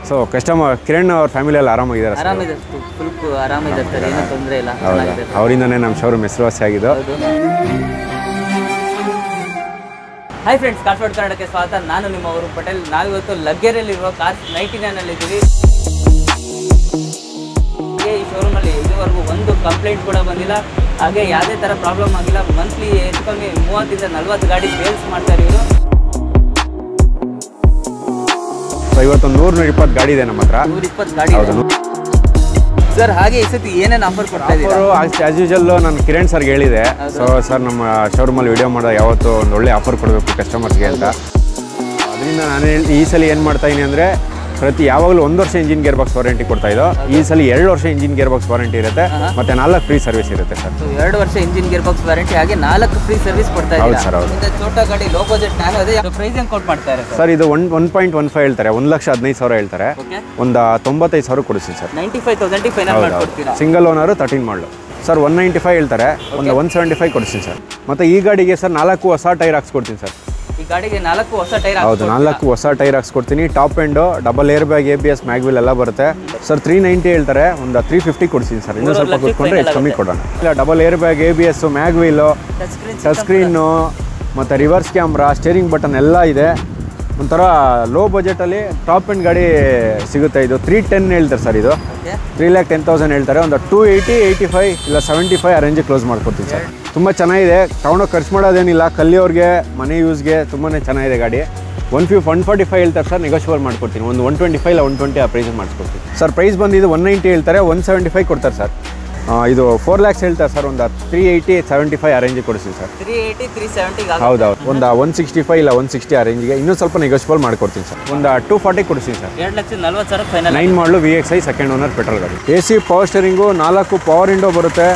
So customer Kiran ಅವ್ರ family ಎಲ್ಲ ಆರಾಮಾಗಿದ್ದಾರೆ ಸರ್ ಆರಾಮಿದೆ ಫುಲ್ ಆರಾಮಿದೆ ಸರ್ ಏನೂ ತೊಂದರೆ ಇಲ್ಲ ಹೌದಾ ಚೆನ್ನಾಗಿದೆ ಅವರಿಂದನೇ ನಮ್ಮ ಶೋರೂಮ್ ಹೆಸರುವಾಸಿ ಆಗಿದ್ದು ಹೌದು ಹಾಯ್ ಫ್ರೆಂಡ್ಸ್ ಕಾಟ್ವಾಡ್ ಕನ್ನಡಕ್ಕೆ ಸ್ವಾಗತ ನಾನು ನಿಮ್ಮ ಅವರು ಪಟೇಲ್ ನಾವಿವತ್ತು ಲಗ್ಗೆರೆಯಲ್ಲಿರುವ ಕಾರ್ ನೈಂಟಿ ನೈನಲ್ಲಿ ಇದ್ದೀವಿ ಹಾಗೆ ಈ ಶೋರೂಮಲ್ಲಿ ಇದುವರೆಗೂ ಒಂದು ಕಂಪ್ಲೇಂಟ್ ಕೂಡ ಬಂದಿಲ್ಲ ಹಾಗೆ ಯಾವುದೇ ಥರ ಪ್ರಾಬ್ಲಮ್ ಆಗಿಲ್ಲ ಮಂತ್ಲಿ ಹೆಚ್ಚು ಕಮ್ಮಿ ಮೂವತ್ತರಿಂದ ನಲ್ವತ್ತು ಗಾಡಿ ಸೇಲ್ಸ್ ಮಾಡ್ತಾರೆ ಇವರು ಸೊ ಇವತ್ತೊಂದು ನೂರು ನೂರ ಇಪ್ಪತ್ತು ಗಾಡಿ ಇದೆ ನಮ್ಮ ಹತ್ರ ನೂರ ಇಪ್ಪತ್ತು ಗಾಡಿ ಹೌದು ಸರ್ ಹಾಗೆ ಈ ಸತಿ ಏನೇನು ಆಫರ್ ಕೊಡ್ತಾ ಇದ್ದೀರಾ ಆಫರು ಆಸ್ ಯೂಶಲ್ ನಾನು ಕಿರಣ್ ಸರ್ಗೆ ಹೇಳಿದೆ ಸೊ ಸರ್ ನಮ್ಮ ಶೋರೂಮಲ್ಲಿ ವಿಡಿಯೋ ಮಾಡೋ ಯಾವತ್ತು ಒಂದು ಒಳ್ಳೆ ಆಫರ್ ಕೊಡಬೇಕು ಕಸ್ಟಮರ್ಸ್ಗೆ ಅಂತ ಅದರಿಂದ ನಾನು ಹೇಳ್- ಈ ಸಲ ಏನು ಮಾಡ್ತಾ ಇದೀನಿ ಅಂದರೆ ಪ್ರತಿ ಯಾವಾಗಲೂ ಒಂದು ವರ್ಷ ಇಂಜಿನ್ ಗೇರ್ ಬಾಕ್ಸ್ ವಾರಂಟಿ ಕೊಡ್ತಾ ಇದ್ದೋ ಈ ಸಲ ಎರಡು ವರ್ಷ ಇಂಜಿನ್ ಗೇರ್ ಬಾಕ್ಸ್ ವಾರಂಟಿ ಇರುತ್ತೆ ಮತ್ತೆ ನಾಲ್ಕು ಫ್ರೀ ಸರ್ವಿಸ್ ಇರುತ್ತೆ ಸರ್ ಸೊ ಎರಡು ವರ್ಷ ಇಂಜಿನ್ ಗೇರ್ ಬಾಕ್ಸ್ ವಾರಂಟಿ ಹಾಗೆ ನಾಲ್ಕು ಫ್ರೀ ಸರ್ವಿಸ್ ಕೊಡ್ತಾ ಹೌದು ಇದ್ದೀರಾ ಸರ್, ಹೌದು. ಮುಂದೆ ಛೋಟಾ ಗಾಡಿ ಲೋ ಬಜೆಟ್ ನಾನು ಅದೇ ಪ್ರೈಸ್ ಹೆಂಗ್ ಕೊಟ್ ಮಾಡ್ತಾರೆ ಸರ್ ಸರ್ ಇದು one one point one five ಹೇಳ್ತಾರೆ ಒಂದು ಲಕ್ಷ ಹದಿನೈದು ಸಾವಿರ ಹೇಳ್ತಾರೆ ಓಕೆ ಒಂದು ತೊಂಬತ್ತೈದು ಸಾವಿರ ಕೊಡಿಸ್ತೀನಿ sir ninety five thousand final ಮಾಡ್ಕೊಡ್ತೀರಾ single owner thirteen model sir one ninety five ಹೇಳ್ತಾರೆ ಒಂದು ಒನ್ ಸೆವೆಂಟಿ ಫೈವ್ ಕೊಡಿಸ್ತೀನಿ ಸರ್ ಮತ್ತು ಈ ಗಾಡಿಗೆ ಸರ್ ನಾಲ್ಕು ಹೊಸ ಟೈರ್ ಹಾಕ್ಸ್ಕೊಡ್ತೀನಿ ಸರ್ ಈ ಗಾಡಿಗೆ ನಾಲ್ಕು ಹೊಸ ಟೈರ್ ಹೌದು ನಾಲ್ಕು ಹೊಸ ಟೈರ್ ಹಾಕ್ಸ್ಕೊಡ್ತೀನಿ top end double air bag A B S mag wheel ಎಲ್ಲ ಬರುತ್ತೆ ಸರ್ ತ್ರೀ ನೈಂಟಿ ಹೇಳ್ತಾರೆ ಒಂದು ತ್ರೀ ಫಿಫ್ಟಿ ಕೊಡ್ತೀನಿ ಸರ್ ಇನ್ನೂ ಸ್ವಲ್ಪ ಕೂತ್ಕೊಂಡ್ರೆ ಹೆಚ್ಚು ಕಮ್ಮಿ ಕೊಡೋಣ ಇಲ್ಲ double air bag A B S mag wheel touch screen touch screen ಮತ್ತು ರಿವರ್ಸ್ ಕ್ಯಾಮ್ರಾ ಸ್ಟೇರಿಂಗ್ ಬಟನ್ ಎಲ್ಲ ಇದೆ ಒಂಥರ ಲೋ ಬಜೆಟಲ್ಲಿ ಟಾಪ್ ಎಂಡ್ ಗಾಡಿ ಸಿಗುತ್ತೆ ಇದು ತ್ರೀ ಟೆನ್ ಹೇಳ್ತಾರೆ ಸರ್ ಇದು okay three lakh ten thousand ಹೇಳ್ತಾರೆ ಒಂದು ಟೂ ಏಯ್ಟಿ ಏಯ್ಟಿ ಫೈವ್ ಇಲ್ಲ ಸೆವೆಂಟಿ ಫೈವ್ ಅರೇಂಜ್ ಕ್ಲೋಸ್ ಮಾಡ್ಕೊಡ್ತೀನಿ ಸರ್ ತುಂಬ ಚೆನ್ನಾಗಿದೆ ತಗೊಂಡೋಗಿ ಖರ್ಚು ಮಾಡೋದೇನಿಲ್ಲ ಕಲ್ಲಿಯವ್ರಿಗೆ ಮನೆ ಯೂಸ್ಗೆ ತುಂಬಾ ಚೆನ್ನಾಗಿದೆ ಗಾಡಿ ಒನ್ ಫ್ಯೂ ಒನ್ ಫಾರ್ಟಿ ಫೈವ್ ಹೇಳ್ತಾರೆ ಸರ್ ನೆಗೋಷಿಯಬಲ್ ಮಾಡ್ಕೊಡ್ತೀನಿ ಒಂದು ಒನ್ ಟ್ವೆಂಟಿ ಫೈವ್ ಇಲ್ಲ ಒನ್ ಟ್ವೆಂಟಿ ಆ ಪ್ರೈಸ್ ಮಾಡಿಸ್ಕೊಡ್ತೀನಿ ಸರ್ ಪ್ರೈಸ್ ಬಂದಿದ್ದು ಒನ್ ನೈಂಟಿ ಹೇಳ್ತಾರೆ ಒನ್ ಸೆವೆಂಟಿ ಫೈವ್ ಕೊಡ್ತಾರೆ ಸರ್ ಆ, ಇದು ಫೋರ್ ಲ್ಯಾಕ್ಸ್ ಹೇಳ್ತಾರೆ ಸರ್ ಒಂದು three eighty seventy five arrange ಕೊಡಿಸ್ತೀನಿ ಸರ್ ತ್ರೀ ಏಯ್ಟಿ ತ್ರೀ ಸೆವೆಂಟಿಗೆ ಹೌದೌದು ಒಂದು ಒನ್ ಸಿಕ್ಸ್ಟಿ ಫೈವ್ ಇಲ್ಲ ಒನ್ ಸಿಕ್ಸ್ಟಿ ಆ ರೇಂಜ್ಗೆ ಇನ್ನೂ ಸ್ವಲ್ಪ ನೆಗೋಷಿಯಬಲ್ ಮಾಡ್ಕೊಡ್ತೀನಿ ಸರ್ ಒಂದು ಟೂ ಫಾರ್ಟಿ ಕೊಡಿಸ್ತೀನಿ ಸರ್ ಎರಡು ಲಕ್ಷದ ನಲ್ವತ್ತು ಸಾವಿರ final nine model V X I second owner petrol ಗಾಡಿ ಎ ಸಿ ಪವರ್ ಸ್ಟೇರಿಂಗು ನಾಲ್ಕು ಪವರ್ ವಿಂಡೋ ಬರುತ್ತೆ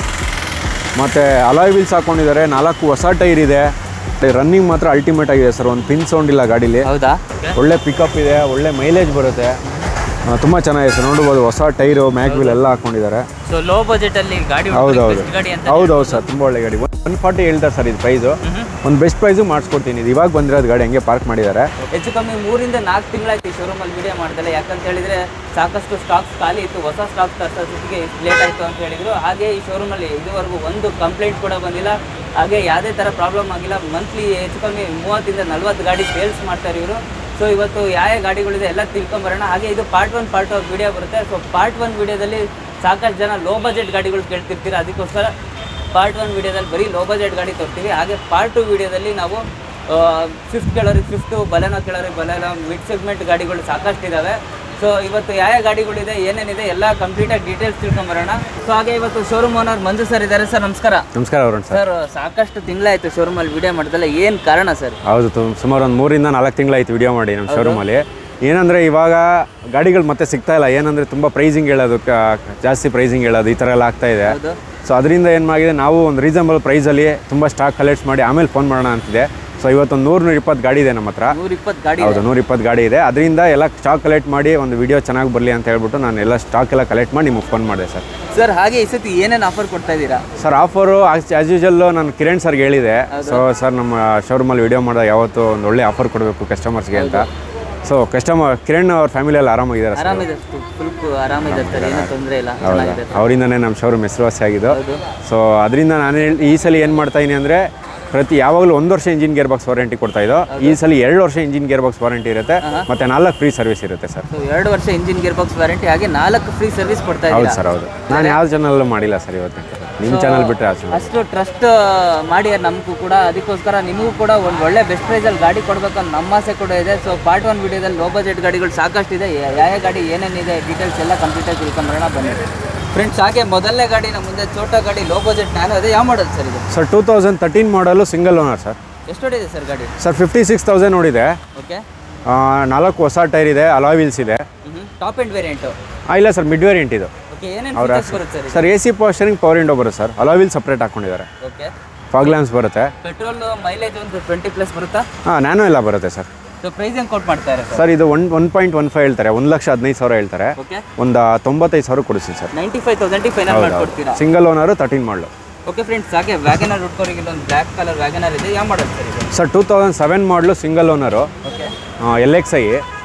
ಮತ್ತು ಅಲಾಯ್ ವೀಲ್ಸ್ ಹಾಕೊಂಡಿದ್ದಾರೆ ನಾಲ್ಕು ಹೊಸ ಟೈರ್ ಇದೆ ರನ್ನಿಂಗ್ ಮಾತ್ರ ಅಲ್ಟಿಮೇಟ್ ಆಗಿದೆ ಸರ್ ಒಂದು ಪಿನ್ ಸೌಂಡ್ ಇಲ್ಲ ಗಾಡೀಲಿ ಹೌದಾ ಒಳ್ಳೆ ಪಿಕಪ್ ಇದೆ ಒಳ್ಳೆ ಮೈಲೇಜ್ ಬರುತ್ತೆ ತುಂಬ ಚೆನ್ನಾಗಿದೆ ಸರ್ ನೋಡ್ಬೋದು ಹೊಸ ಟೈರು ಮ್ಯಾಗ್ವಿಲ್ ಎಲ್ಲ ಹಾಕೊಂಡಿದ್ದಾರೆ ಸೊ ಲೋ ಬಜೆಟ್ ಅಲ್ಲಿ ಗಾಡಿ ಹೌದೌದು ಬೆಸ್ಟ್ ಗಾಡಿ ಅಂತ ಹೌದೌದು ಸರ್ ತುಂಬ ಒಳ್ಳೆ ಗಾಡಿ ಒನ್ ಫಾರ್ಟಿ ಹೇಳ್ತಾರೆ ಸರ್ ಇದು ಪ್ರೈಸು ಒಂದು ಬೆಸ್ಟ್ ಪ್ರೈಸು ಮಾಡಿಸ್ಕೊಡ್ತೀನಿ ಇದು ಇವಾಗ ಬಂದಿರೋದು ಗಾಡಿ ಹಂಗೆ ಪಾರ್ಕ್ ಮಾಡಿದ್ದಾರೆ ಹೆಚ್ಚು ಕಮ್ಮಿ ಮೂರಿಂದ ನಾಲ್ಕು ತಿಂಗಳಾಯ್ತು ಈ ಶೋರೂಮಲ್ಲಿ ವಿಡಿಯೋ ಮಾಡ್ದಲ್ಲ ಯಾಕಂತ ಹೇಳಿದ್ರೆ ಸಾಕಷ್ಟು ಸ್ಟಾಕ್ಸ್ ಖಾಲಿ ಇತ್ತು ಹೊಸ ಸ್ಟಾಕ್ ತರಿಸೋದಕ್ಕೆ ಲೇಟ್ ಆಯಿತು ಅಂತ ಹೇಳಿದ್ರು ಹಾಗೆ ಈ ಶೋರೂಮಲ್ಲಿ ಇದುವರೆಗೂ ಒಂದು ಕಂಪ್ಲೇಂಟ್ ಕೂಡ ಬಂದಿಲ್ಲ ಹಾಗೆ ಯಾವುದೇ ಥರ ಪ್ರಾಬ್ಲಮ್ ಆಗಿಲ್ಲ ಮಂತ್ಲಿ ಹೆಚ್ಚು ಕಮ್ಮಿ ಮೂವತ್ತಿಂದ ನಲ್ವತ್ತು ಗಾಡಿ ಸೇಲ್ಸ್ ಮಾಡ್ತಾರೆ ಇವರು ಸೊ ಇವತ್ತು ಯಾವ ಯಾವ ಗಾಡಿಗಳಿದೆ ಎಲ್ಲ ತಿಳ್ಕೊಂಬರೋಣ ಹಾಗೆ ಇದು part one part of video ಬರುತ್ತೆ ಸೊ ಪಾರ್ಟ್ ಒನ್ ವಿಡಿಯೋದಲ್ಲಿ ಸಾಕಷ್ಟು ಜನ ಲೋ ಬಜೆಟ್ ಗಾಡಿಗಳು ಕೇಳ್ತಿರ್ತೀರ ಅದಕ್ಕೋಸ್ಕರ ಪಾರ್ಟ್ ಒನ್ ವಿಡಿಯೋದಲ್ಲಿ ಬರೀ ಲೋ ಬಜೆಟ್ ಗಾಡಿ ತರ್ತೀವಿ ಹಾಗೆ ಪಾರ್ಟ್ ಟು ವಿಡಿಯೋದಲ್ಲಿ ನಾವು ಸ್ವಿಫ್ಟ್ ಕೇಳೋರಿಗೆ ಸ್ವಿಫ್ಟು ಬಲೆನೋ ಕೇಳೋರಿಗೆ ಬಲೆನೋ ಮಿಡ್ ಸೆಗ್ಮೆಂಟ್ ಗಾಡಿಗಳು ಸಾಕಷ್ಟು ಇದ್ದಾವೆ ಸೊ ಇವತ್ತು ಯಾವ ಯಾವ ಗಾಡಿಗಳಿದೆ ಏನೇನಿದೆ ಎಲ್ಲ ಕಂಪ್ಲೀಟಾಗಿ ಡೀಟೇಲ್ಸ್ ತಿಳ್ಕೊಂಬರೋಣ ಸೊ ಹಾಗೆ ಇವತ್ತು ಶೋರೂಮ್ ಓನರ್ ಮಂಜು ಸರ್ ಇದ್ದಾರೆ ಸರ್ ನಮಸ್ಕಾರ ನಮಸ್ಕಾರ ಅವರಣ್ಣ ಸರ್ ಸರ್ ಸಾಕಷ್ಟು ತಿಂಗಳಾಯಿತು ಶೋರೂಮಲ್ಲಿ ವಿಡಿಯೋ ಮಾಡ್ದಲ್ಲ ಏನು ಕಾರಣ ಸರ್ ಹೌದು ತು- ಸುಮಾರು ಒಂದು ಮೂರಿಂದ ನಾಲ್ಕು ತಿಂಗಳಾಯ್ತು ವಿಡಿಯೋ ಮಾಡಿ ನಮ್ಮ ಶೋರೂಮಲ್ಲಿ ಏನಂದರೆ ಇವಾಗ ಗಾಡಿಗಳು ಮತ್ತೆ ಸಿಗ್ತಾ ಇಲ್ಲ ಏನಂದರೆ ತುಂಬ ಪ್ರೈಸಿಂಗ್ ಹೇಳೋದು ಕ- ಜಾಸ್ತಿ ಪ್ರೈಸಿಂಗ್ ಹೇಳೋದು ಈ ಥರ ಎಲ್ಲ ಆಗ್ತಾ ಇದೆ ಹೌದು ಸೊ ಅದರಿಂದ ಏನಾಗಿದೆ ನಾವು ಒಂದು ರೀಸನಬಲ್ ಪ್ರೈಸಲ್ಲಿ ತುಂಬ ಸ್ಟಾಕ್ ಕಲೆಕ್ಟ್ ಮಾಡಿ ಆಮೇಲೆ ಫೋನ್ ಮಾಡೋಣ ಅಂತಿದೆ ಸೊ ಇವತ್ತೊಂದು ನೂರು ನೂರ ಇಪ್ಪತ್ತು ಗಾಡಿ ಇದೆ ನಮ್ಮ ಹತ್ರ ನೂರ ಇಪ್ಪತ್ತು ಗಾಡಿ ಹೌದು ನೂರ ಇಪ್ಪತ್ತು ಗಾಡಿ ಇದೆ ಅದರಿಂದ ಎಲ್ಲ ಸ್ಟಾಕ್ ಕಲೆಕ್ಟ್ ಮಾಡಿ ಒಂದು ವಿಡಿಯೋ ಚೆನ್ನಾಗಿ ಬರಲಿ ಅಂತ ಹೇಳ್ಬಿಟ್ಟು ನಾನು ಎಲ್ಲ ಸ್ಟಾಕ್ ಎಲ್ಲ ಕಲೆಕ್ಟ್ ಮಾಡಿ ನಿಮಗೆ ಫೋನ್ ಮಾಡಿದೆ ಸರ್ ಸರ್ ಹಾಗೆ ಈ ಸತಿ ಏನೇನು ಆಫರ್ ಕೊಡ್ತಾ ಇದ್ದೀರಾ ಸರ್ ಆಫರು ಆಸ್ ಯೂಶಲ್ ನಾನು ಕಿರಣ್ ಸರ್ಗೆ ಹೇಳಿದೆ ಸೊ ಸರ್ ನಮ್ಮ ಶೋರೂಮಲ್ಲಿ ವಿಡಿಯೋ ಮಾಡೋ ಯಾವತ್ತು ಒಂದು ಒಳ್ಳೆ ಆಫರ್ ಕೊಡಬೇಕು ಕಸ್ಟಮರ್ಸ್ಗೆ ಅಂತ ಸೊ ಕಸ್ಟಮರ್ ಕಿರಣ್ ಅವ್ರ ಫ್ಯಾಮಿಲಿ ಎಲ್ಲ ಆರಾಮಾಗಿದ್ದಾರೆ ಸರ್ ಆರಾಮಿದೆ ಫುಲ್ ಆರಾಮಿದೆ ಸರ್ ಏನೂ ತೊಂದರೆ ಇಲ್ಲ ಚೆನ್ನಾಗಿದೆ ಅವರಿಂದನೇ ನಮ್ಮ ಶೋರೂಮ್ ಹೆಸರುವಾಸಿ ಆಗಿದ್ದು ಹೌದು ಸೊ ಅದರಿಂದ ನಾನು ಹೇಳ್- ಈ ಸಲ ಏನು ಮಾಡ್ತಾ ಇದೀನಿ ಅಂದರೆ ಪ್ರತಿ ಯಾವಾಗಲೂ ಒಂದು ವರ್ಷ ಇಂಜಿನ್ ಗೇರ್ ಬಾಕ್ಸ್ ವಾರಂಟಿ ಕೊಡ್ತಾ ಇದ್ದೋ ಈ ಸಲ ಎರಡು ವರ್ಷ ಇಂಜಿನ್ ಗೇರ್ ಬಾಕ್ಸ್ ವಾರಂಟಿ ಇರುತ್ತೆ ಮತ್ತೆ ನಾಲ್ಕು ಫ್ರೀ ಸರ್ವಿಸ್ ಇರುತ್ತೆ ಸರ್ ಸೊ ಎರಡು ವರ್ಷ ಇಂಜಿನ್ ಗೇರ್ ಬಾಕ್ಸ್ ವಾರಂಟಿ ಹಾಗೆ ನಾಲ್ಕು ಫ್ರೀ ಸರ್ವಿಸ್ ಕೊಡ್ತಾ ಹೌದು ಇದ್ದೀರಾ ಸರ್ ಹೌದು ನಾನು ಯಾವ ಚಾನಲ್ ಮಾಡಿಲ್ಲ ಸರ್ ಇವತ್ತು ನಿಮ್ಮ ಚಾನಲ್ ಬಿಟ್ಟರೆ ಆ ಚಾನಲ್ ಅಷ್ಟು ಟ್ರಸ್ಟ್ ಮಾಡಿ ನಮಗೂ ಕೂಡ ಅದಕ್ಕೋಸ್ಕರ ನಿಮಗೂ ಕೂಡ ಒಂದು ಒಳ್ಳೆ ಬೆಸ್ಟ್ ಪ್ರೈಸಲ್ಲಿ ಗಾಡಿ ಕೊಡ್ಬೇಕಂತ ನಮ್ಮ ಆಸೆ ಕೂಡ ಇದೆ ಸೊ ಪಾರ್ಟ್ ಒನ್ ವಿಡಿಯೋದಲ್ಲಿ ಲೋ ಬಜೆಟ್ ಗಾಡಿಗಳು ಸಾಕಷ್ಟು ಇದೆ ಯಾ- ಯಾವ ಯಾವ ಗಾಡಿ ಏನೇನಿದೆ ಡೀಟೇಲ್ಸ್ ಎಲ್ಲ ಕಂಪ್ಲೀಟಾಗಿ ತಿಳ್ಕೊಂಬರೋಣ ಬನ್ನಿ ಫ್ರೆಂಡ್ಸ್ ಹಾಗೆ ಮೊದಲನೇ ಗಾಡಿ ನಮ್ಮ ಮುಂದೆ ಛೋಟಾ ಗಾಡಿ ಲೋ ಬಜೆಟ್ ನ್ಯಾನೋ ಇದೆ ಯಾವ ಮಾಡಲ್ ಸರ್ ಇದು sir two thousand thirteen model single owner sir ಎಷ್ಟು ಹೊಡಿದೆ ಸರ್ ಗಾಡಿ ಸರ್ ಫಿಫ್ಟಿ ಸಿಕ್ಸ್ ತೌಸಂಡ್ ನೋಡಿದೆ ಓಕೆ ಆ, ನಾಲ್ಕು ಹೊಸ ಟೈರ್ ಇದೆ ಅಲಾಯ್ ವೀಲ್ಸ್ ಇದೆ ಟಾಪ್ ಎಂಡ್ ವೇರಿಯಂಟು ಆ, ಇಲ್ಲ ಸರ್ ಮಿಡ್ ವೇರಿಯಂಟ್ ಇದು ಓಕೆ ಏನೇನು ಫೀಚರ್ಸ್ ಬರುತ್ತೆ sir sir A C power steering power window ಬರುತ್ತೆ ಸರ್ ಅಲಾಯ್ ವೀಲ್ ಸಪ್ರೇಟ್ ಹಾಕೊಂಡಿದ್ದಾರೆ ಓಕೆ ಫಾಗ್ ಲ್ಯಾಂಪ್ಸ್ ಬರುತ್ತೆ ಪೆಟ್ರೋಲ್ ಮೈಲೇಜ್ ಒಂದು ಟ್ವೆಂಟಿ ಪ್ಲಸ್ ಬರುತ್ತಾ ಹಾಂ ನ್ಯಾನೋ ಎಲ್ಲ ಬರುತ್ತೆ ಸರ್ ಸೊ ಪ್ರೈಸ್ ಹೆಂಗೆ ಕೊಟ್ ಮಾಡ್ತಾ ಇದ್ದಾರೆ ಸರ್ ಸರ್ ಇದು one one point one five ಹೇಳ್ತಾರೆ ಒಂದು ಲಕ್ಷ ಹದಿನೈದು ಸಾವಿರ ಹೇಳ್ತಾರೆ ಓಕೆ ಒಂದು ತೊಂಬತ್ತೈದು ಸಾವಿರ ಕೊಡಿಸಿ ಸರ್ ನೈಂಟಿ ಫೈವ್ ತೌಸಂಡಿಗೆ ಫೈನಲ್ ಮಾಡ್ಕೊಡ್ತೀರಾ single owner thirteen model okay friends ಹಾಗೆ ವ್ಯಾಗನರ್ ಹುಡ್ಕೋರಿಗೆ ಒಂದು ಬ್ಲ್ಯಾಕ್ ಕಲರ್ ವ್ಯಾಗನರ್ ಇದೆ ಯಾವ ಮಾಡಲ್ ಸರ್ ಇದು sir two thousand seven model single owner okay L X I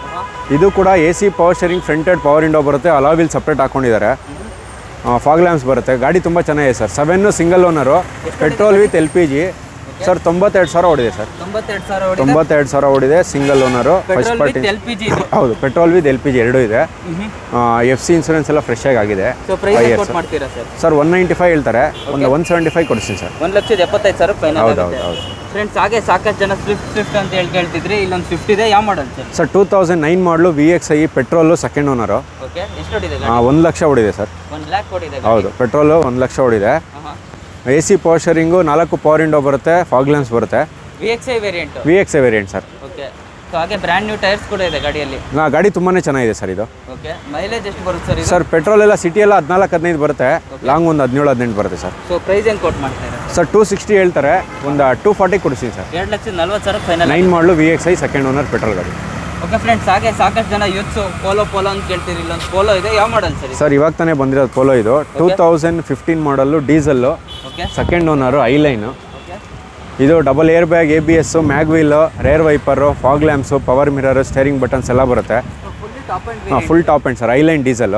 ಇದು ಕೂಡ A C power steering front end power window ಬರುತ್ತೆ ಅಲಾವಿಲ್ ಸಪ್ರೇಟ್ ಹಾಕೊಂಡಿದ್ದಾರೆ ಫಾಗ್ ಲ್ಯಾಂಪ್ಸ್ ಬರುತ್ತೆ ಗಾಡಿ ತುಂಬ ಚೆನ್ನಾಗಿದೆ sir seven single owner petrol with L P G sir ತೊಂಬತ್ತೆರಡು ಸಾವಿರ ಓಡಿದೆ ಸರ್ ತೊಂಬತ್ತೆರಡು ಸಾವಿರ ಹೊಡಿದೆ ತೊಂಬತ್ತೆರಡು ಸಾವಿರ ಓಡಿದೆ single owner first petrol party with L P G ಇದು ಹೌದು petrol with L P G ಎರಡೂ ಇದೆ ಎಫ್ ಸಿ ಇನ್ಸೂರೆನ್ಸ್ ಎಲ್ಲ ಫ್ರೆಶ್ ಆಗಿ ಆಗಿದೆ ಸೊ ಪ್ರೈಸ್ ಕೋಟ್ ಮಾಡ್ತೀರಾ sir sir one ninety five ಹೇಳ್ತಾರೆ ಒಂದು ಒನ್ ಸೆವೆಂಟಿ ಫೈವ್ ಕೊಡಿಸ್ತೀನಿ ಸರ್ ಒಂದು ಲಕ್ಷದ ಎಪ್ಪತ್ತೈದು ಸಾವಿರ ಫೈನಲ್ ಹೌದು ಆಗುತ್ತೆ ಹೌದು ಹೌದು ಫ್ರೆಂಡ್ಸ್ ಹಾಗೆ ಸಾಕಷ್ಟು ಜನ ಸ್ವಿಫ್ಟ್ ಸ್ವಿಫ್ಟ್ ಅಂತ ಹೇಳಿ ಕೇಳ್ತಿದ್ರಿ ಇಲ್ಲೊಂದು ಸ್ವಿಫ್ಟ್ ಇದೆ ಯಾವ model sir sir two thousand nine model V X I petrol second owner okay ಎಷ್ಟು ಹೊಡಿದೆ ಒಂದು ಲಕ್ಷ ಓಡಿದೆ ಸರ್ ಒಂದು ಲ್ಯಾಕ್ ಕೊಡಿದೆ ಹೌದು ಪೆಟ್ರೋಲು ಒಂದು ಲಕ್ಷ ಓಡಿದೆ ಎ ಸಿ ಪವರ್ ಶೇರಿಂಗು ನಾಲ್ಕು ಪವರ್ ವಿಂಡೋ ಬರುತ್ತೆ ಫಾಗ್ ಲ್ಯಾಂಪ್ಸ್ ಬರುತ್ತೆ V X I variant V X I variant sir okay so ಹಾಗೆ ಬ್ರ್ಯಾಂಡ್ ನ್ಯೂ ಟೈರ್ಸ್ ಕೂಡ ಇದೆ ಗಾಡಿಯಲ್ಲಿ ನಾ ಗಾಡಿ ತುಂಬಾ ಚೆನ್ನಾಗಿದೆ ಸರ್ ಇದು ಓಕೆ ಮೈಲೇಜ್ ಎಷ್ಟು ಬರುತ್ತೆ ಸರ್ ಇದು ಸರ್ ಪೆಟ್ರೋಲ್ ಎಲ್ಲ ಸಿಟಿ ಎಲ್ಲ ಹದಿನಾಲ್ಕು ಹದಿನೈದು ಬರುತ್ತೆ ಲಾಂಗ್ ಒಂದು ಹದಿನೇಳು ಹದಿನೆಂಟು ಬರುತ್ತೆ ಸರ್ ಸೊ ಪ್ರೈಸ್ ಏನು ಕೋಟ್ ಮಾಡ್ತಾರೆ ಸರ್ ಟೂ ಸಿಕ್ಸ್ಟಿ ಹೇಳ್ತಾರೆ ಒಂದು ಟೂ ಫಾರ್ಟಿ ಕೊಡಿಸ್ತೀನಿ ಸರ್ ಎರಡು ಲಕ್ಷದ ನಲ್ವತ್ತು ಸಾವಿರ final nine model V X I second owner petrol ಗಾಡಿ ಓಕೆ ಫ್ರೆಂಡ್ಸ್ ಹಾಗೆ ಸಾಕಷ್ಟು ಜನ ಯೂತ್ಸು ಪೋಲೋ ಪೋಲೋ ಅಂತ ಕೇಳ್ತೀರಿ ಇಲ್ಲೊಂದು ಪೋಲೋ ಇದೆ ಯಾವ ಮಾಡಲ್ ಸರ್ ಇದು ಸರ್ ಇವಾಗ ತಾನೇ ಬಂದಿರೋದು ಪೋಲೋ ಇದು two thousand fifteen model diesel okay second owner highline okay ಇದು double air bag A B S mag wheel rear wiper fog lamps power mirror steering buttons ಎಲ್ಲ ಬರುತ್ತೆ ಫುಲ್ಲಿ ಟಾಪ್ ಆ್ಯಂಡ್ ಹಾಂ full top end sir highline diesel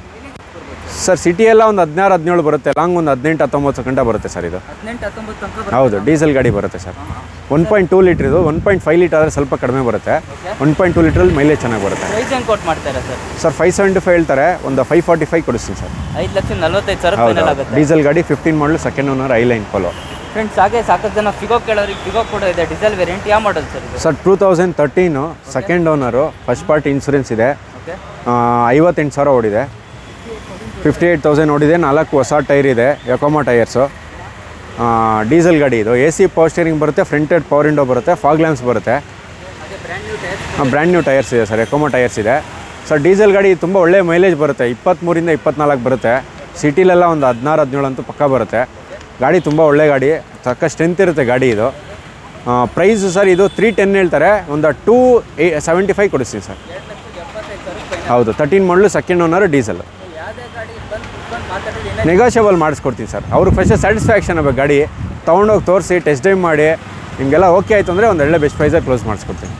sir city ಎಲ್ಲ ಒಂದು ಹದಿನಾರು ಹದಿನೇಳು ಬರುತ್ತೆ long ಒಂದು ಹದಿನೆಂಟು ಹತ್ತೊಂಬತ್ತು ಗಂಟೆ ಬರುತ್ತೆ ಸರ್ ಇದು ಹದಿನೆಂಟು ಹತ್ತೊಂಬತ್ತು ತನಕ ಹೌದು ಡೀಸೆಲ್ ಗಾಡಿ ಬರುತ್ತೆ sir one point two litre ಇದು ಒನ್ ಪಾಯಿಂಟ್ ಫೈವ್ ಲೀಟರ್ ಆದರೆ ಸ್ವಲ್ಪ ಕಡಿಮೆ ಬರುತ್ತೆ ಒನ್ ಪಾಯಿಂಟ್ ಟೂ ಲೀಟ್ರಲ್ಲಿ ಮೈಲೇಜ್ ಚೆನ್ನಾಗಿ ಬರುತ್ತೆ ಪ್ರೈಸ್ ಹೆಂಗೆ ಕೋಟ್ ಮಾಡ್ತಾರೆ sir sir five seventy five ಹೇಳ್ತಾರೆ ಒಂದು ಫೈವ್ ಫಾರ್ಟಿ ಫೈವ್ ಕೊಡಿಸ್ತೀನಿ ಸರ್ ಐದು ಲಕ್ಷದ ನಲ್ವತ್ತೈದು ಸಾವಿರ ಹೌದು ಫೈನಲ್ ಆಗುತ್ತೆ ಡೀಸೆಲ್ ಗಾಡಿ fifteen model second owner highline Polo friends ಹಾಗೆ ಸಾಕಷ್ಟು ಜನ ಫಿಗೋ ಕೇಳೋರಿಗೆ ಫಿಗೋ ಕೂಡ ಇದೆ ಡೀಸೆಲ್ ವೇರಿಯಂಟ್ ಯಾವ ಮಾಡಲ್ ಸರ್ ಇದು sir two thousand thirteen second owner first party insurance ಇದೆ ಓಕೆ ಐವತ್ತೆಂಟು ಸಾವಿರ ಓಡಿದೆ ಫಿಫ್ಟಿ ಏಯ್ಟ್ ತೌಸಂಡ್ ಓಡಿದೆ ನಾಲ್ಕು ಹೊಸ ಟೈರ್ ಇದೆ ಯಕೋಮಾ ಟೈರ್ಸು ಡೀಸೆಲ್ ಗಾಡಿ ಇದು ಎ ಸಿ ಪವರ್ ಸ್ಟೇರಿಂಗ್ ಬರುತ್ತೆ ಫ್ರಂಟೆಡ್ ಪವರ್ ವಿಂಡೋ ಬರುತ್ತೆ ಫಾಗ್ ಲ್ಯಾಂಪ್ಸ್ ಬರುತ್ತೆ ಹಾಗೆ brand new tyres brand new tyres ಇದೆ ಸರ್ ಎಕೋಮಾ ಟೈರ್ಸ್ ಇದೆ ಸರ್ ಡೀಸೆಲ್ ಗಾಡಿ ತುಂಬ ಒಳ್ಳೆ ಮೈಲೇಜ್ ಬರುತ್ತೆ ಇಪ್ಪತ್ತ್ಮೂರಿಂದ ಇಪ್ಪತ್ನಾಲ್ಕು ಬರುತ್ತೆ ಸಿಟಿಲೆಲ್ಲ ಒಂದು ಹದಿನಾರು ಹದಿನೇಳು ಅಂತೂ ಪಕ್ಕ ಬರುತ್ತೆ ಗಾಡಿ ತುಂಬ ಒಳ್ಳೆ ಗಾಡಿ ತಕ್ಕ ಸ್ಟ್ರೆಂತ್ ಇರುತ್ತೆ ಗಾಡಿ ಇದು ಪ್ರೈಸ್ ಸರ್ ಇದು ತ್ರೀ ಟೆನ್ ಹೇಳ್ತಾರೆ ಒಂದು ಟೂ ಏ ಸೆವೆಂಟಿ ಫೈವ್ ಕೊಡಿಸ್ತೀನಿ ಸರ್ ಎರಡು ಲಕ್ಷದ ಎಪ್ಪತ್ತೈದು ಸಾವಿರ ಫೈನಲ್ ಹೌದು thirteen model second owner diesel ಯಾವುದೇ ಗಾಡಿ ಬಂದು ಕುತ್ಕೊಂಡು ಮಾತಾಡಿ ನೆಗೋಷಿಯಬಲ್ ಮಾಡಿಸ್ಕೊಡ್ತೀನಿ ಸರ್ ಅವ್ರಿಗೆ ಫಸ್ಟ್ ಸ್ಯಾಟಿಸ್ಫ್ಯಾಕ್ಷನ್ ಆಗಬೇಕು ಗಾಡಿ ತೊಗೊಂಡೋಗಿ ತೋರಿಸಿ ಟೆಸ್ಟ್ ಡ್ರೈವ್ ಮಾಡಿ ನಿಮಗೆಲ್ಲ ಓಕೆ ಆಯಿತು ಅಂದರೆ ಒಂದು ಒಳ್ಳೆ ಬೆಸ್ಟ್ ಪ್ರೈಸಾಗಿ ಕ್ಲೋಸ್ ಮಾಡಿಸ್ಕೊಡ್ತೀನಿ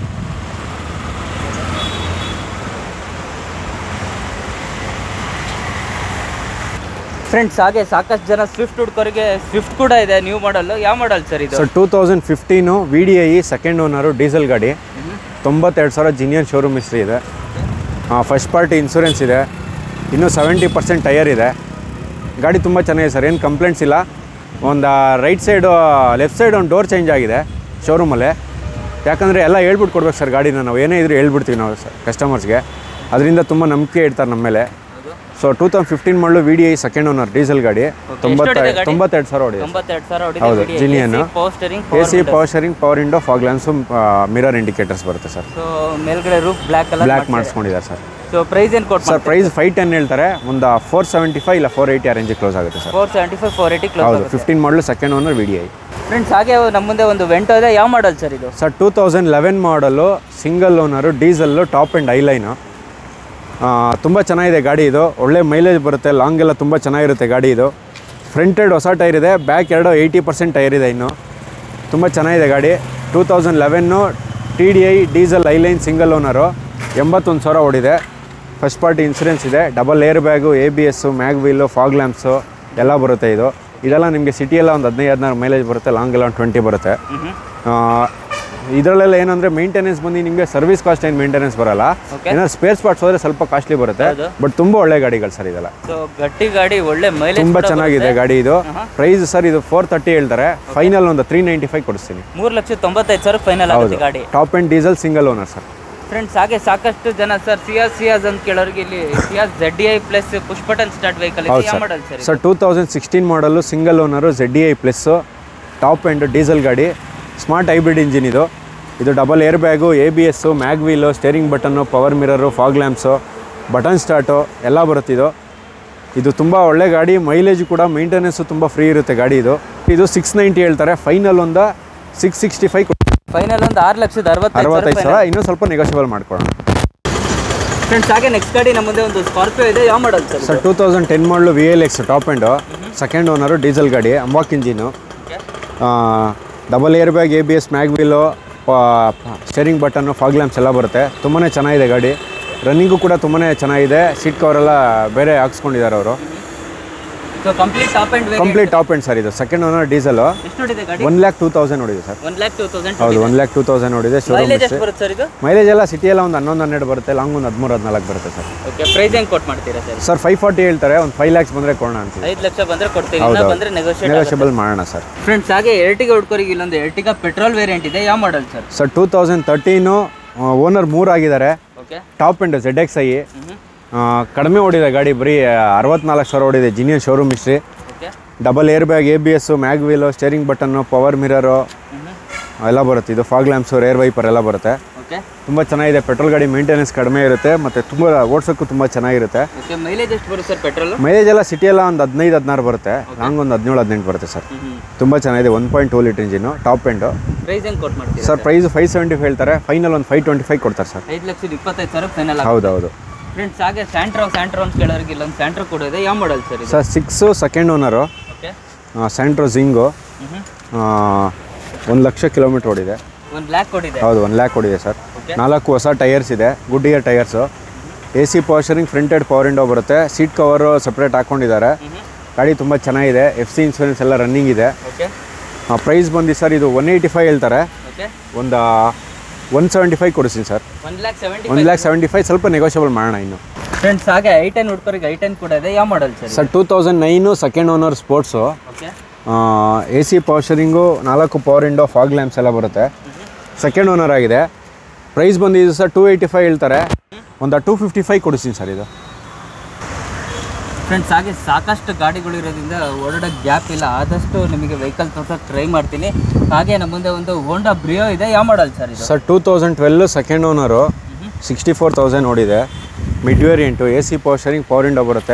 ಫ್ರೆಂಡ್ಸ್ ಹಾಗೆ ಸಾಕಷ್ಟು ಜನ ಸ್ವಿಫ್ಟ್ ಹುಡ್ಕೋರಿಗೆ ಸ್ವಿಫ್ಟ್ ಕೂಡ ಇದೆ ನ್ಯೂ ಮಾಡಲ್ ಯಾವ ಮಾಡಲ್ ಸರ್ ಇದು sir two thousand fifteen V D I second owner diesel ಗಾಡಿ ತೊಂಬತ್ತೆರಡು ಸಾವಿರ ಜಿನಿಯನ್ ಶೋರೂಮ್ ಹಿಸ್ಟ್ರಿ ಇದೆ ಫಸ್ಟ್ ಪಾರ್ಟಿ ಇನ್ಸೂರೆನ್ಸ್ ಇದೆ ಇನ್ನೂ ಸೆವೆಂಟಿ ಪರ್ಸೆಂಟ್ ಟೈಯರ್ ಇದೆ ಗಾಡಿ ತುಂಬ ಚೆನ್ನಾಗಿದೆ ಸರ್ ಏನು ಕಂಪ್ಲೇಂಟ್ಸ್ ಇಲ್ಲ ಒಂದು ರೈಟ್ ಸೈಡು ಲೆಫ್ಟ್ ಸೈಡ್ ಒಂದು ಡೋರ್ ಚೇಂಜ್ ಆಗಿದೆ ಶೋರೂಮಲ್ಲೇ ಯಾಕಂದರೆ ಎಲ್ಲ ಹೇಳ್ಬಿಟ್ಟು ಕೊಡ್ಬೇಕು ಸರ್ ಗಾಡಿನ ನಾವು ಏನೇ ಇದ್ರೂ ಹೇಳ್ಬಿಡ್ತೀವಿ ನಾವು ಸರ್ ಕಸ್ಟಮರ್ಸ್ಗೆ ಅದರಿಂದ ತುಂಬ ನಂಬಿಕೆ ಇಡ್ತಾರೆ ನಮ್ಮ ಮೇಲೆ so two thousand fifteen model V D I second owner diesel ಗಾಡಿ ತೊಂಬತ್ತ ಎಷ್ಟಿದೆ ಗಾಡಿ? ತೊಂಬತ್ತೆರಡು ಸಾವಿರ ಹೊಡಿದೆ ತೊಂಬತ್ತೆರಡು ಸಾವಿರ ಹೌದು, ಹೊಡಿದೆ Genion. Power steering A C power steering power window fog lamps mirror indicators ಬರುತ್ತೆ ಸರ್ ಸೊ ಮೇಲ್ಗಡೆ ರೂಫ್ ಬ್ಲ್ಯಾಕ್ ಕಲರ್ ಬ್ಲ್ಯಾಕ್ ಮಾಡಿಸ್ಕೊಂಡಿದ್ದಾರೆ ಸರ್ ಸೊ ಪ್ರೈಸ್ ಏನು ಕೊಟ್ಟು ಸರ್ ಪ್ರೈಸ್ ಫೈವ್ ಟೆನ್ ಹೇಳ್ತಾರೆ ಒಂದು ಫೋರ್ ಸೆವೆಂಟಿ ಫೈವ್ ಇಲ್ಲ ಫೋರ್ ಏಯ್ಟಿ ಆ ರೇಂಜಿಗೆ ಕ್ಲೋಸ್ ಆಗುತ್ತೆ sir four seventy five four eighty close ಹೌದು fifteen model second owner V D I friends ಹಾಗೆ ನಮ್ಮ ಮುಂದೆ ಒಂದು ವೆಂಟೋ ಇದೆ ಯಾವ ಮಾಡಲ್ ಸರ್ ಇದು sir two thousand eleven model single owner diesel top and highline ತುಂಬ ಚೆನ್ನಾಗಿದೆ ಗಾಡಿ ಇದು ಒಳ್ಳೆ ಮೈಲೇಜ್ ಬರುತ್ತೆ ಲಾಂಗ್ ಎಲ್ಲ ತುಂಬ ಚೆನ್ನಾಗಿರುತ್ತೆ ಗಾಡಿ ಇದು ಫ್ರಂಟೆಡ್ ಹೊಸ ಟೈರ್ ಇದೆ ಬ್ಯಾಕ್ ಎರಡು ಏಯ್ಟಿ ಪರ್ಸೆಂಟ್ ಟೈರ್ ಇದೆ ಇನ್ನು ತುಂಬ ಚೆನ್ನಾಗಿದೆ ಗಾಡಿ two thousand eleven T D I diesel highline single owner ಎಂಬತ್ತೊಂದು ಸಾವಿರ ಓಡಿದೆ ಫಸ್ಟ್ ಪಾರ್ಟಿ ಇನ್ಸೂರೆನ್ಸ್ ಇದೆ double air bag A B S mag wheel fog lamps ಎಲ್ಲ ಬರುತ್ತೆ ಇದು ಇದೆಲ್ಲ ನಿಮಗೆ ಸಿಟಿಯೆಲ್ಲ ಒಂದು ಹದಿನೈದು ಹದಿನಾರು ಮೈಲೇಜ್ ಬರುತ್ತೆ ಲಾಂಗ್ ಎಲ್ಲ ಒಂದು ಟ್ವೆಂಟಿ ಬರುತ್ತೆ ಇದರಲ್ಲೆಲ್ಲ ಏನಂದರೆ ಮೇಂಟೆನೆನ್ಸ್ ಬಂದು ನಿಮಗೆ ಸರ್ವಿಸ್ ಕಾಸ್ಟ್ ಏನು ಮೇಂಟೆನೆನ್ಸ್ ಬರಲ್ಲ Okay. ಏನಾದ್ರು ಸ್ಪೇರ್ ಸ್ಪಾಟ್ಸ್ ಹೋದರೆ ಸ್ವಲ್ಪ ಕಾಸ್ಟ್ಲಿ ಬರುತ್ತೆ ಹೌದು. ಬಟ್ ತುಂಬ ಒಳ್ಳೆ ಗಾಡಿಗಳು ಸರ್ ಇದೆಲ್ಲ ಸೊ ಗಟ್ಟಿ ಗಾಡಿ ಒಳ್ಳೆ ಮೈಲೇಜ್ ತುಂಬ ಚೆನ್ನಾಗಿದೆ ಗಾಡಿ ಇದು ಪ್ರೈಸ್ ಸರ್ ಇದು ಫೋರ್ ತರ್ಟಿ ಹೇಳ್ತಾರೆ ಫೈನಲ್ ಒಂದು ತ್ರೀ ನೈಂಟಿ ಫೈವ್ ಕೊಡಿಸ್ತೀನಿ ಮೂರು ಲಕ್ಷ ತೊಂಬತ್ತೈದು ಸಾವಿರ ಫೈನಲ್ ಆಗುತ್ತೆ ಹೌದು ಗಾಡಿ top and diesel single owner sir friends ಹಾಗೆ ಸಾಕಷ್ಟು ಜನ ಸರ್ ಸಿಯಾಸ್ ಸಿಯಾಸ್ ಅಂತ ಕೇಳೋರಿಗೆ ಇಲ್ಲಿ Ciaz Z D I plus push button start vehicle ಇದೆ ಹೌದು ಯಾವ sir model sir sir two thousand sixteen model single owner Z D I plus top and diesel ಗಾಡಿ ಸ್ಮಾರ್ಟ್ ಹೈಬ್ರಿಡ್ ಇಂಜಿನ್ ಇದು ಇದು double air bag A B S mag wheel steering button power mirror fog lamps button start ಎಲ್ಲ ಬರುತ್ತೆ ಇದು ಇದು ತುಂಬ ಒಳ್ಳೆ ಗಾಡಿ ಮೈಲೇಜ್ ಕೂಡ ಮೇಂಟೆನೆನ್ಸು ತುಂಬ ಫ್ರೀ ಇರುತ್ತೆ ಗಾಡಿ ಇದು ಇದು ಸಿಕ್ಸ್ ನೈಂಟಿ ಹೇಳ್ತಾರೆ ಫೈನಲ್ ಒಂದು ಸಿಕ್ಸ್ ಸಿಕ್ಸ್ಟಿ ಫೈವ್ ಫೈನಲ್ ಒಂದು ಆರು ಲಕ್ಷದ ಅರವತ್ತೈದು ಅರವತ್ತೈದು ಸಾವಿರ ಇನ್ನೂ ಸ್ವಲ್ಪ ನೆಗೋಷಿಯಬಲ್ ಮಾಡ್ಕೊಳ್ಳೋಣ ಫ್ರೆಂಡ್ಸ್ ಹಾಗೆ ನೆಕ್ಸ್ಟ್ ಗಾಡಿ ನಮ್ಮ ಮುಂದೆ ಒಂದು ಸ್ಕಾರ್ಪಿಯೋ ಇದೆ ಯಾವ model sir sir two thousand ten model V L X top and second owner diesel ಗಾಡಿ mHawk engine double air bag A B S mag wheel steering button fog lamps ಎಲ್ಲ ಬರುತ್ತೆ ತುಂಬಾ ಚೆನ್ನಾಗಿದೆ ಗಾಡಿ ರನ್ನಿಂಗು ಕೂಡ ತುಂಬಾ ಚೆನ್ನಾಗಿದೆ ಸೀಟ್ ಕವರೆಲ್ಲ ಬೇರೆ ಹಾಕ್ಸ್ಕೊಂಡಿದ್ದಾರೆ ಅವರು so complete top and complete top end sir ಇದು ಸೆಕೆಂಡ್ ಓನರ್ ಡೀಸೆಲು ಎಷ್ಟು ನೋಡಿದೆ ಗಾಡಿ ಒನ್ ಲ್ಯಾಕ್ ಟೂ ತೌಸಂಡ್ ನೋಡಿದೆ sir one lakh two thousand ಹೌದು ಒನ್ ಲ್ಯಾಕ್ ಟೂ ತೌಸಂಡ್ ನೋಡಿದೆ ಶೋರೂಮ್ ಮೈಲೇಜ್ ಎಷ್ಟು ಬರುತ್ತೆ ಸರ್ ಇದು ಮೈಲೇಜ್ ಎಲ್ಲ ಸಿಟಿಯೆಲ್ಲ ಒಂದು ಹನ್ನೊಂದು ಹನ್ನೆರಡು ಬರುತ್ತೆ ಲಾಂಗ್ ಒಂದು ಹದಿಮೂರು ಹದಿನಾಲ್ಕು ಬರುತ್ತೆ ಸರ್ ಓಕೆ ಪ್ರೈಸ್ ಹೆಂಗೆ ಕೊಟ್ ಮಾಡ್ತೀರಾ ಸರ್ ಸರ್ ಫೈವ್ ಫಾರ್ಟಿ ಹೇಳ್ತಾರೆ ಒಂದು ಫೈವ್ ಲ್ಯಾಕ್ಸ್ ಬಂದರೆ ಕೊಡೋಣ ಅಂತೀವಿ ಐದು ಲಕ್ಷ ಬಂದ್ರೆ ಕೊಡ್ತೀವಿ ಹೌದು, ಇನ್ನ ಹೌದು. ಬಂದ್ರೆ ನೆಗೋಷಿಯೇಟ್ ನೆಗೋಷಿಯಬಲ್ ಮಾಡೋಣ ಸರ್ ಫ್ರೆಂಡ್ಸ್ ಹಾಗೆ ಎರ್ಟಿಗ ಹುಡ್ಕೋರಿಗೆ ಇಲ್ಲೊಂದು ಎರ್ಟಿಗ ಪೆಟ್ರೋಲ್ ವೇರಿಯಂಟ್ ಇದೆ ಯಾವ model sir sir two thousand thirteen owner ಮೂರು ಆಗಿದ್ದಾರೆ okay top end Z X I ಕಡಿಮೆ ಓಡಿದೆ ಗಾಡಿ ಬರೀ ಅರವತ್ನಾಲ್ಕು ಸಾವಿರ ಓಡಿದೆ genuine showroom history okay double air bag A B S mag wheel steering button power mirror ಎಲ್ಲ ಬರುತ್ತೆ ಇದು ಫಾಗ್ ಲ್ಯಾಂಪ್ಸು ರೇರ್ ವೈಪರ್ ಎಲ್ಲ ಬರುತ್ತೆ ಓಕೆ ತುಂಬ ಚೆನ್ನಾಗಿದೆ ಪೆಟ್ರೋಲ್ ಗಾಡಿ ಮೇಂಟೆನೆನ್ಸ್ ಕಡಿಮೆ ಇರುತ್ತೆ ಮತ್ತು ತುಂಬ ಓಡಿಸೋಕ್ಕೂ ತುಂಬ ಚೆನ್ನಾಗಿರುತ್ತೆ ಓಕೆ ಮೈಲೇಜ್ ಎಷ್ಟು ಬರುತ್ತೆ ಸರ್ ಪೆಟ್ರೋಲ್ ಮೈಲೇಜ್ ಎಲ್ಲ ಸಿಟಿಯೆಲ್ಲ ಒಂದು ಹದಿನೈದು ಹದಿನಾರು ಬರುತ್ತೆ ಲಾಂಗ್ ಒಂದು ಹದಿನೇಳು ಹದಿನೆಂಟು ಬರುತ್ತೆ ಸರ್ ತುಂಬ ಚೆನ್ನಾಗಿದೆ one point two litre engine top end price ಹೆಂಗೆ ಕೊಟ್ ಮಾಡ್ತೀರಾ sir price five seventy five ಹೇಳ್ತಾರೆ ಫೈನಲ್ ಒಂದು ಫೈವ್ ಟ್ವೆಂಟಿ ಫೈವ್ ಕೊಡ್ತಾರೆ ಸರ್ ಐದು ಲಕ್ಷದ ಇಪ್ಪತ್ತೈದು ಸಾವಿರ ಫೈನಲ್ ಹೌದು ಹೌದು ಫ್ರೆಂಡ್ಸ್ ಹಾಗೆ ಸ್ಯಾಂಟ್ರೋ ಸ್ಯಾಂಟ್ರೋ ಅಂತ ಕೇಳೋರಿಗೆ ಇಲ್ಲೊಂದು ಸ್ಯಾಂಟ್ರೋ ಕೂಡ ಇದೆ ಯಾವ ಮಾಡಲ್ ಸರ್ ಇದು sir six second owner okay Santro Xing ಒಂದು ಲಕ್ಷ ಕಿಲೋಮೀಟ್ರ್ ಓಡಿದೆ ಒಂದು ಬ್ಲ್ಯಾಕ್ ಕೊಟ್ಟಿದೆ ಹೌದು ಒನ್ ಲ್ಯಾಕ್ ಓಡಿದೆ ಸರ್ Okay. ನಾಲ್ಕು ಹೊಸ ಟೈರ್ಸ್ ಇದೆ Goodyear tyres A C power steering front end power window ಬರುತ್ತೆ ಸೀಟ್ ಕವರು ಸಪ್ರೇಟ್ ಹಾಕ್ಕೊಂಡಿದ್ದಾರೆ ಗಾಡಿ ತುಂಬ ಚೆನ್ನಾಗಿದೆ ಎಫ್ ಸಿ ಇನ್ಸೂರೆನ್ಸ್ ಎಲ್ಲ ರನ್ನಿಂಗ್ ಇದೆ ಓಕೆ ಪ್ರೈಸ್ ಬಂದು ಸರ್ ಇದು ಒನ್ ಏಯ್ಟಿ ಫೈವ್ ಹೇಳ್ತಾರೆ ಓಕೆ ಒಂದು ಒನ್ ಸೆವೆಂಟಿ ಫೈವ್ ಕೊಡಿಸ್ತೀನಿ sir one lakh seventy one lakh seventy five ಸ್ವಲ್ಪ ನೆಗೋಷಿಯಬಲ್ ಮಾಡೋಣ ಇನ್ನು ಫ್ರೆಂಡ್ಸ್ ಹಾಗೆ ಐ ಟೆನ್ ಹುಡ್ಕೋರಿಗೆ ಐ ಟೆನ್ ಕೂಡ ಇದೆ ಯಾವ model sir sir two thousand nine second owner sports okay A C power steering ನಾಲ್ಕು ಪವರ್ ವಿಂಡೋ ಫಾಗ್ ಲ್ಯಾಂಪ್ಸ್ ಎಲ್ಲ ಬರುತ್ತೆ ಸೆಕೆಂಡ್ ಓನರ್ ಆಗಿದೆ ಪ್ರೈಸ್ ಬಂದಿದ್ದು ಸರ್ ಟೂ ಏಯ್ಟಿ ಫೈವ್ ಹೇಳ್ತಾರೆ ಒಂದು ಟೂ ಫಿಫ್ಟಿ ಫೈವ್ ಕೊಡಿಸ್ತೀನಿ ಸರ್ ಇದು ಫ್ರೆಂಡ್ಸ್ ಹಾಗೆ ಸಾಕಷ್ಟು ಗಾಡಿಗಳು ಇರೋದ್ರಿಂದ ಓಡಾಡೋ ಗ್ಯಾಪ್ ಇಲ್ಲ ಆದಷ್ಟು ನಿಮಗೆ ವೆಹಿಕಲ್ ತೋರ್ಸೋಕೆ ಟ್ರೈ ಮಾಡ್ತೀನಿ ಹಾಗೆ ನಮ್ಮ ಮುಂದೆ ಒಂದು ಹೋಂಡಾ ಬ್ರಿಯೋ ಇದೆ ಯಾವ ಮಾಡಲ್ ಸರ್ ಇದು sir two thousand twelve second owner sixty four thousand ನೋಡಿದೆ mid variant A C power steering power window ಬರುತ್ತೆ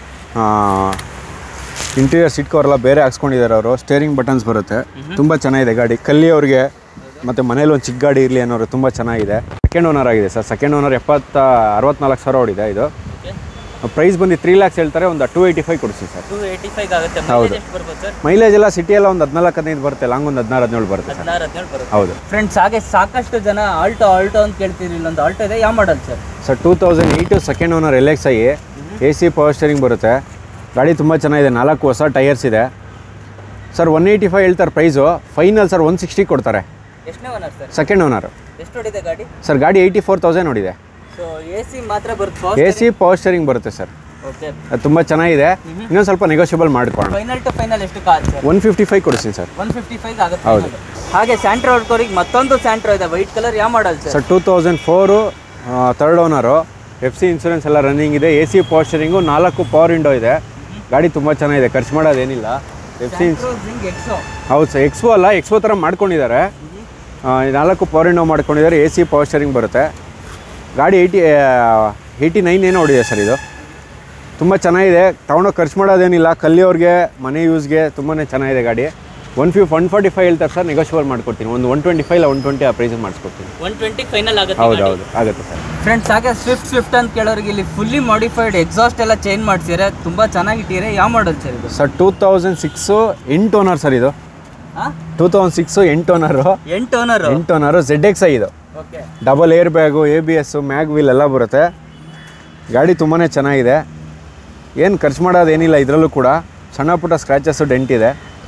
ಇಂಟೀರಿಯರ್ ಸೀಟ್ ಕವರ್ ಎಲ್ಲ ಬೇರೆ ಹಾಕ್ಸ್ಕೊಂಡಿದ್ದಾರೆ ಅವರು ಸ್ಟೇರಿಂಗ್ ಬಟನ್ಸ್ ಬರುತ್ತೆ ತುಂಬ ಚೆನ್ನಾಗಿದೆ ಗಾಡಿ ಕಲ್ಲಿ ಅವ್ರಿಗೆ ಮತ್ತು ಮನೇಲಿ ಒಂದು ಚಿಕ್ಕ ಗಾಡಿ ಇರಲಿ ಅನ್ನೋರು ತುಂಬ ಚೆನ್ನಾಗಿದೆ ಸೆಕೆಂಡ್ ಓನರ್ ಆಗಿದೆ ಸರ್ ಸೆಕೆಂಡ್ ಓನರ್ ಎಪ್ಪತ್ತ ಅರವತ್ನಾಲ್ಕು ಸಾವಿರ ಓಡಿದೆ ಇದು ಓಕೆ ಪ್ರೈಸ್ ಬಂದು ತ್ರೀ ಲ್ಯಾಕ್ಸ್ ಹೇಳ್ತಾರೆ ಒಂದು ಟೂ ಏಯ್ಟಿ ಫೈವ್ ಕೊಡಿಸಿ ಸರ್ ಟೂ ಏಯ್ಟಿ ಫೈವ್ ಆಗುತ್ತೆ ಹೌದು. ಮೈಲೇಜ್ ಎಷ್ಟು ಬರ್ಬೋದು ಸರ್ ಮೈಲೇಜ್ ಎಲ್ಲ ಸಿಟಿಯೆಲ್ಲ ಒಂದು ಹದಿನಾಲ್ಕು ಹದಿನೈದು ಬರುತ್ತೆ ಲಾಂಗ್ ಒಂದು ಹದಿನಾರು ಹದಿನೇಳು ಬರುತ್ತೆ ಸರ್ ಹದಿನಾರು ಹದಿನೇಳು ಬರುತ್ತೆ ಹೌದು ಫ್ರೆಂಡ್ಸ್ ಹಾಗೆ ಸಾಕಷ್ಟು ಜನ ಆಲ್ಟೋ ಆಲ್ಟೋ ಅಂತ ಕೇಳ್ತೀರಿ ಇಲ್ಲೊಂದು ಆಲ್ಟೋ ಇದೆ ಯಾವ model sir sir two thousand eight second owner L X I A C power steering ಬರುತ್ತೆ ಗಾಡಿ ತುಂಬ ಚೆನ್ನಾಗಿದೆ ನಾಲ್ಕು ಹೊಸ ಟೈರ್ಸ್ ಇದೆ ಸರ್ ಒನ್ ಏಯ್ಟಿ ಫೈವ್ ಹೇಳ್ತಾರೆ price final sir one sixty ಕೊಡ್ತಾರೆ ಎಷ್ಟನೇ ಓನರ್ ಸರ್ ಸೆಕೆಂಡ್ ಓನರು ಎಷ್ಟು ಹೊಡಿದೆ ಗಾಡಿ ಸರ್ ಗಾಡಿ ಏಯ್ಟಿ ಫೋರ್ ತೌಸಂಡ್ ನೋಡಿದೆ ಸೊ ಎ ಸಿ ಮಾತ್ರ ಬರುತ್ತೆ ಎ ಸಿ ಪವರ್ ಸ್ಟೇರಿಂಗ್ ಬರುತ್ತೆ ಸರ್ ಓಕೆ ಅದು ತುಂಬ ಚೆನ್ನಾಗಿದೆ ಇನ್ನೊಂದು ಸ್ವಲ್ಪ ನೆಗೋಷಿಯಬಲ್ ಮಾಡ್ಕೊಳ್ಳೋಣ ಫೈನಲ್ ಟು ಫೈನಲ್ ಎಷ್ಟು call sir one fifty five ಕೊಡಿಸ್ತೀನಿ ಸರ್ ಒನ್ ಫಿಫ್ಟಿ ಫೈವ್ ಆಗುತ್ತೆ ಹೌದು. ಹಾಗೆ ಸ್ಯಾಂಟ್ರೋ ಹೊಡ್ಕೋರಿಗೆ ಮತ್ತೊಂದು ಸ್ಯಾಂಟ್ರೋ ಇದೆ ವೈಟ್ ಕಲರ್ ಯಾವ model sir sir two thousand four third owner F C insurance ಎಲ್ಲ ರನ್ನಿಂಗ್ ಇದೆ ಎ ಸಿ ಪವರ್ ಸ್ಟೇರಿಂಗು ನಾಲ್ಕು ಪವರ್ ವಿಂಡೋ ಇದೆ ಗಾಡಿ ತುಂಬ ಚೆನ್ನಾಗಿದೆ ಖರ್ಚು ಮಾಡೋದೇನಿಲ್ಲ ಎಫ್ ಸಿ ಎಕ್ಸೋ ಹೌದು ಸರ್ ಎಕ್ಸ್ಪೋ ಅಲ್ಲ ಎಕ್ಸ್ಪೋ ಥರ ಮಾಡ್ಕೊಂಡಿದ್ದಾರೆ ಆ, ಈ ನಾಲ್ಕು ಪವರ್ ವಿಂಡೋ ಮಾಡ್ಕೊಂಡಿದ್ದಾರೆ ಎ ಸಿ ಪವರ್ ಸ್ಟೇರಿಂಗ್ ಬರುತ್ತೆ ಗಾಡಿ ಏಯ್ಟಿ ಏಯ್ಟಿ ನೈನ್ ಏನೋ ಹೊಡಿದೆ ಸರ್ ಇದು ತುಂಬ ಚೆನ್ನಾಗಿದೆ ತೊಗೊಂಡೋಗಿ ಖರ್ಚು ಮಾಡೋದೇನಿಲ್ಲ ಕಲ್ಲಿಯವ್ರಿಗೆ ಮನೆ ಯೂಸ್ಗೆ ತುಂಬಾ ಚೆನ್ನಾಗಿದೆ ಗಾಡಿ ಒನ್ ಫ್ಯೂ ಒನ್ ಫಾರ್ಟಿ ಫೈವ್ ಹೇಳ್ತಾರೆ ಸರ್ ನೆಗೋಷಿಯಬಲ್ ಮಾಡ್ಕೊಡ್ತೀನಿ ಒಂದು ಒನ್ ಟ್ವೆಂಟಿ ಫೈವ್ ಇಲ್ಲ ಒನ್ ಟ್ವೆಂಟಿ ಆ ಪ್ರೈಸ್ ಮಾಡಿಸ್ಕೊಡ್ತೀನಿ ಒನ್ ಟ್ವೆಂಟಿ ಫೈನಲ್ ಆಗುತ್ತೆ ಹೌದು ಹೌದು ಆಗುತ್ತೆ ಸರ್ ಫ್ರೆಂಡ್ಸ್ ಹಾಗೆ ಸ್ವಿಫ್ಟ್ ಸ್ವಿಫ್ಟ್ ಅಂತ ಕೇಳೋರಿಗೆ ಇಲ್ಲಿ ಫುಲ್ಲಿ ಮಾಡಿಫೈಡ್ ಎಕ್ಸಾಸ್ಟ್ ಎಲ್ಲ ಚೇಂಜ್ ಮಾಡ್ಸಿದ್ರೆ ತುಂಬಾ ಚೆನ್ನಾಗಿಟ್ಟಿದ್ದಾರೆ ಯಾವ ಮಾಡಲ್ ಸರ್ ಇದು ಸರ್ ಟೂ ತೌಸಂಡ್ ಸಿಕ್ಸು ಎಂಟು ಓನರ್ ಸರ್ ಇದು ಟೂ ತೌಸಂಡ್ ಸಿಕ್ಸು ಎಂಟು ಓನರು ಎಂಟು ಓನರು ಎಂಟು ಓನರು ಝೆಡ್ ಎಕ್ಸ್ ಐ ಇದು okay double air bag A B S mag wheel ಎಲ್ಲ ಬರುತ್ತೆ ಗಾಡಿ ತುಂಬಾ ಚೆನ್ನಾಗಿದೆ ಏನು ಖರ್ಚು ಮಾಡೋದೇನಿಲ್ಲ ಇದರಲ್ಲೂ ಕೂಡ ಸಣ್ಣ ಪುಟ್ಟ ಸ್ಕ್ರ್ಯಾಚಸ್ಸು ಡೆಂಟ್ ಇದೆ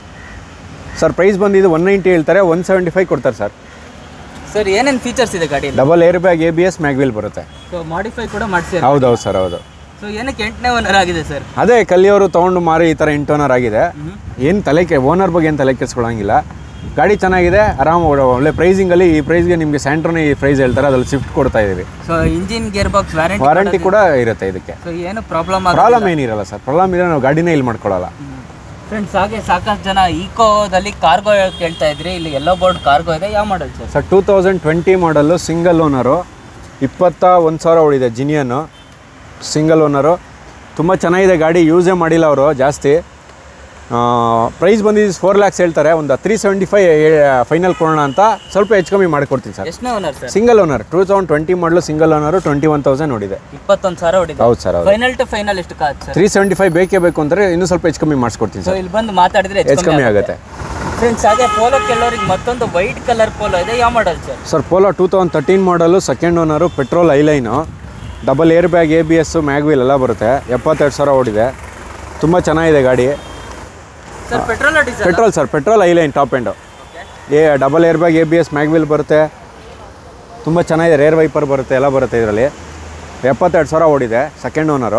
ಸರ್ ಪ್ರೈಸ್ ಬಂದಿದ್ದು ಒನ್ ನೈಂಟಿ ಹೇಳ್ತಾರೆ ಒನ್ ಸೆವೆಂಟಿ ಫೈವ್ ಕೊಡ್ತಾರೆ ಸರ್ ಸರ್ ಏನೇನು ಫೀಚರ್ಸ್ ಇದೆ ಗಾಡಿಯಲ್ಲಿ double air bag A B S mag wheel ಬರುತ್ತೆ ಸೊ ಮಾಡಿಫೈ ಕೂಡ ಮಾಡ್ಸಿದ್ದಾರೆ ಹೌದು ಹೌದು ಸರ್ ಹೌದು ಸೊ ಏನಕ್ಕೆ ಎಂಟನೇ ಓನರ್ ಆಗಿದೆ ಸರ್ ಅದೇ ಕಲ್ಲಿಯವರು ತೊಗೊಂಡು ಮಾರಿ ಈ ಥರ ಎಂಟು ಓನರ್ ಆಗಿದೆ ಏನು ತಲೆ ಕೆ ಓನರ್ ಬಗ್ಗೆ ಏನು ತಲೆ ಕೆಡಿಸ್ಕೊಳ್ಳೋಂಗಿಲ್ಲ ಗಾಡಿ ಚೆನ್ನಾಗಿದೆ ಆರಾಮ ಒಳ್ಳೆ ಪ್ರೈಸಿಂಗಲ್ಲಿ ಈ ಪ್ರೈಸ್ಗೆ ನಿಮಗೆ ಸ್ಯಾಂಟ್ರೋನೇ ಈ ಪ್ರೈಸ್ ಹೇಳ್ತಾರೆ ಅದ್ರಲ್ಲಿ ಸ್ವಿಫ್ಟ್ ಕೊಡ್ತಾ ಇದ್ದೀವಿ so engine gear box warranty warranty ಕೂಡ ಇರುತ್ತೆ ಇದಕ್ಕೆ ಸೊ ಏನು ಪ್ರಾಬ್ಲಮ್ ಪ್ರಾಬ್ಲಮ್ ಏನಿರಲ್ಲ ಸರ್ ಪ್ರಾಬ್ಲಮ್ ಇದ್ರೆ ನಾವು ಗಾಡಿನೇ ಇಲ್ಲಿ ಮಾಡ್ಕೊಳ್ಳಲ್ಲ ಫ್ರೆಂಡ್ಸ್ ಹಾಗೆ ಸಾಕಷ್ಟು ಜನ ಈಕೋದಲ್ಲಿ ಕಾರ್ಗೋ ಕೇಳ್ತಾ ಇದ್ರಿ ಇಲ್ಲಿ ಎಲ್ಲೋ ಬೋರ್ಡ್ ಕಾರ್ಗೋ ಇದೆ ಯಾವ model sir sir two thousand twenty model single owner ಇಪ್ಪತ್ತ ಒಂದು ಸಾವಿರ ಉಳಿದೆ ಜಿನಿಯನ್ನು ಸಿಂಗಲ್ ಓನರು ತುಂಬ ಚೆನ್ನಾಗಿದೆ ಗಾಡಿ ಯೂಸೇ ಮಾಡಿಲ್ಲ ಅವರು ಜಾಸ್ತಿ ಪ್ರೈಸ್ ಬಂದಿದ್ದು ಫೋರ್ ಲ್ಯಾಕ್ಸ್ ಹೇಳ್ತಾರೆ ಒಂದು ತ್ರೀ ಸೆವೆಂಟಿ ಫೈವ್ ಫೈನಲ್ ಕೊಡೋಣ ಅಂತ ಸ್ವಲ್ಪ ಹೆಚ್ಚು ಕಮ್ಮಿ ಮಾಡಿಕೊಡ್ತೀನಿ ಸರ್ ಎಷ್ಟನೇ owner sir single owner two thousand twenty model single owner twenty one thousand ನೋಡಿದೆ ಇಪ್ಪತ್ತೊಂದು ಸಾವಿರ ಹೊಡಿದೆ ಹೌದು ಸರ್ ಹೌದು ಫೈನಲ್ ಟು ಫೈನಲ್ ಎಷ್ಟು call sir three seventy five ಬೇಕೇ ಬೇಕು ಅಂದರೆ ಇನ್ನೂ ಸ್ವಲ್ಪ ಹೆಚ್ಚು ಕಮ್ಮಿ ಮಾಡಿಸ್ಕೊಡ್ತೀನಿ ಸೊ ಸರ್ ಇಲ್ಲಿ ಬಂದು ಮಾತಾಡಿದ್ರೆ ಹೆಚ್ಚು ಕಮ್ಮಿ ಆಗುತ್ತೆ ಫ್ರೆಂಡ್ಸ್ ಹಾಗೆ ಪೋಲೋ ಕೆಲವರಿಗೆ ಮತ್ತೊಂದು ವೈಟ್ ಕಲರ್ ಪೋಲೋ ಇದೆ ಯಾವ model sir sir Polo two thousand thirteen model second owner petrol highline double air bag A B S mag wheel ಎಲ್ಲ ಬರುತ್ತೆ ಎಪ್ಪತ್ತೆರಡು ಸಾವಿರ ಓಡಿದೆ ತುಂಬ ಚೆನ್ನಾಗಿದೆ ಗಾಡಿ sir petrol diesel petrol sir petrol highline top end ಏ double air bag A B S mag wheel ಬರುತ್ತೆ ತುಂಬ ಚೆನ್ನಾಗಿದೆ ರೇರ್ ವೈಪರ್ ಬರುತ್ತೆ ಎಲ್ಲ ಬರುತ್ತೆ ಇದರಲ್ಲಿ ಎಪ್ಪತ್ತೆರಡು ಸಾವಿರ ಓಡಿದೆ ಸೆಕೆಂಡ್ ಓನರು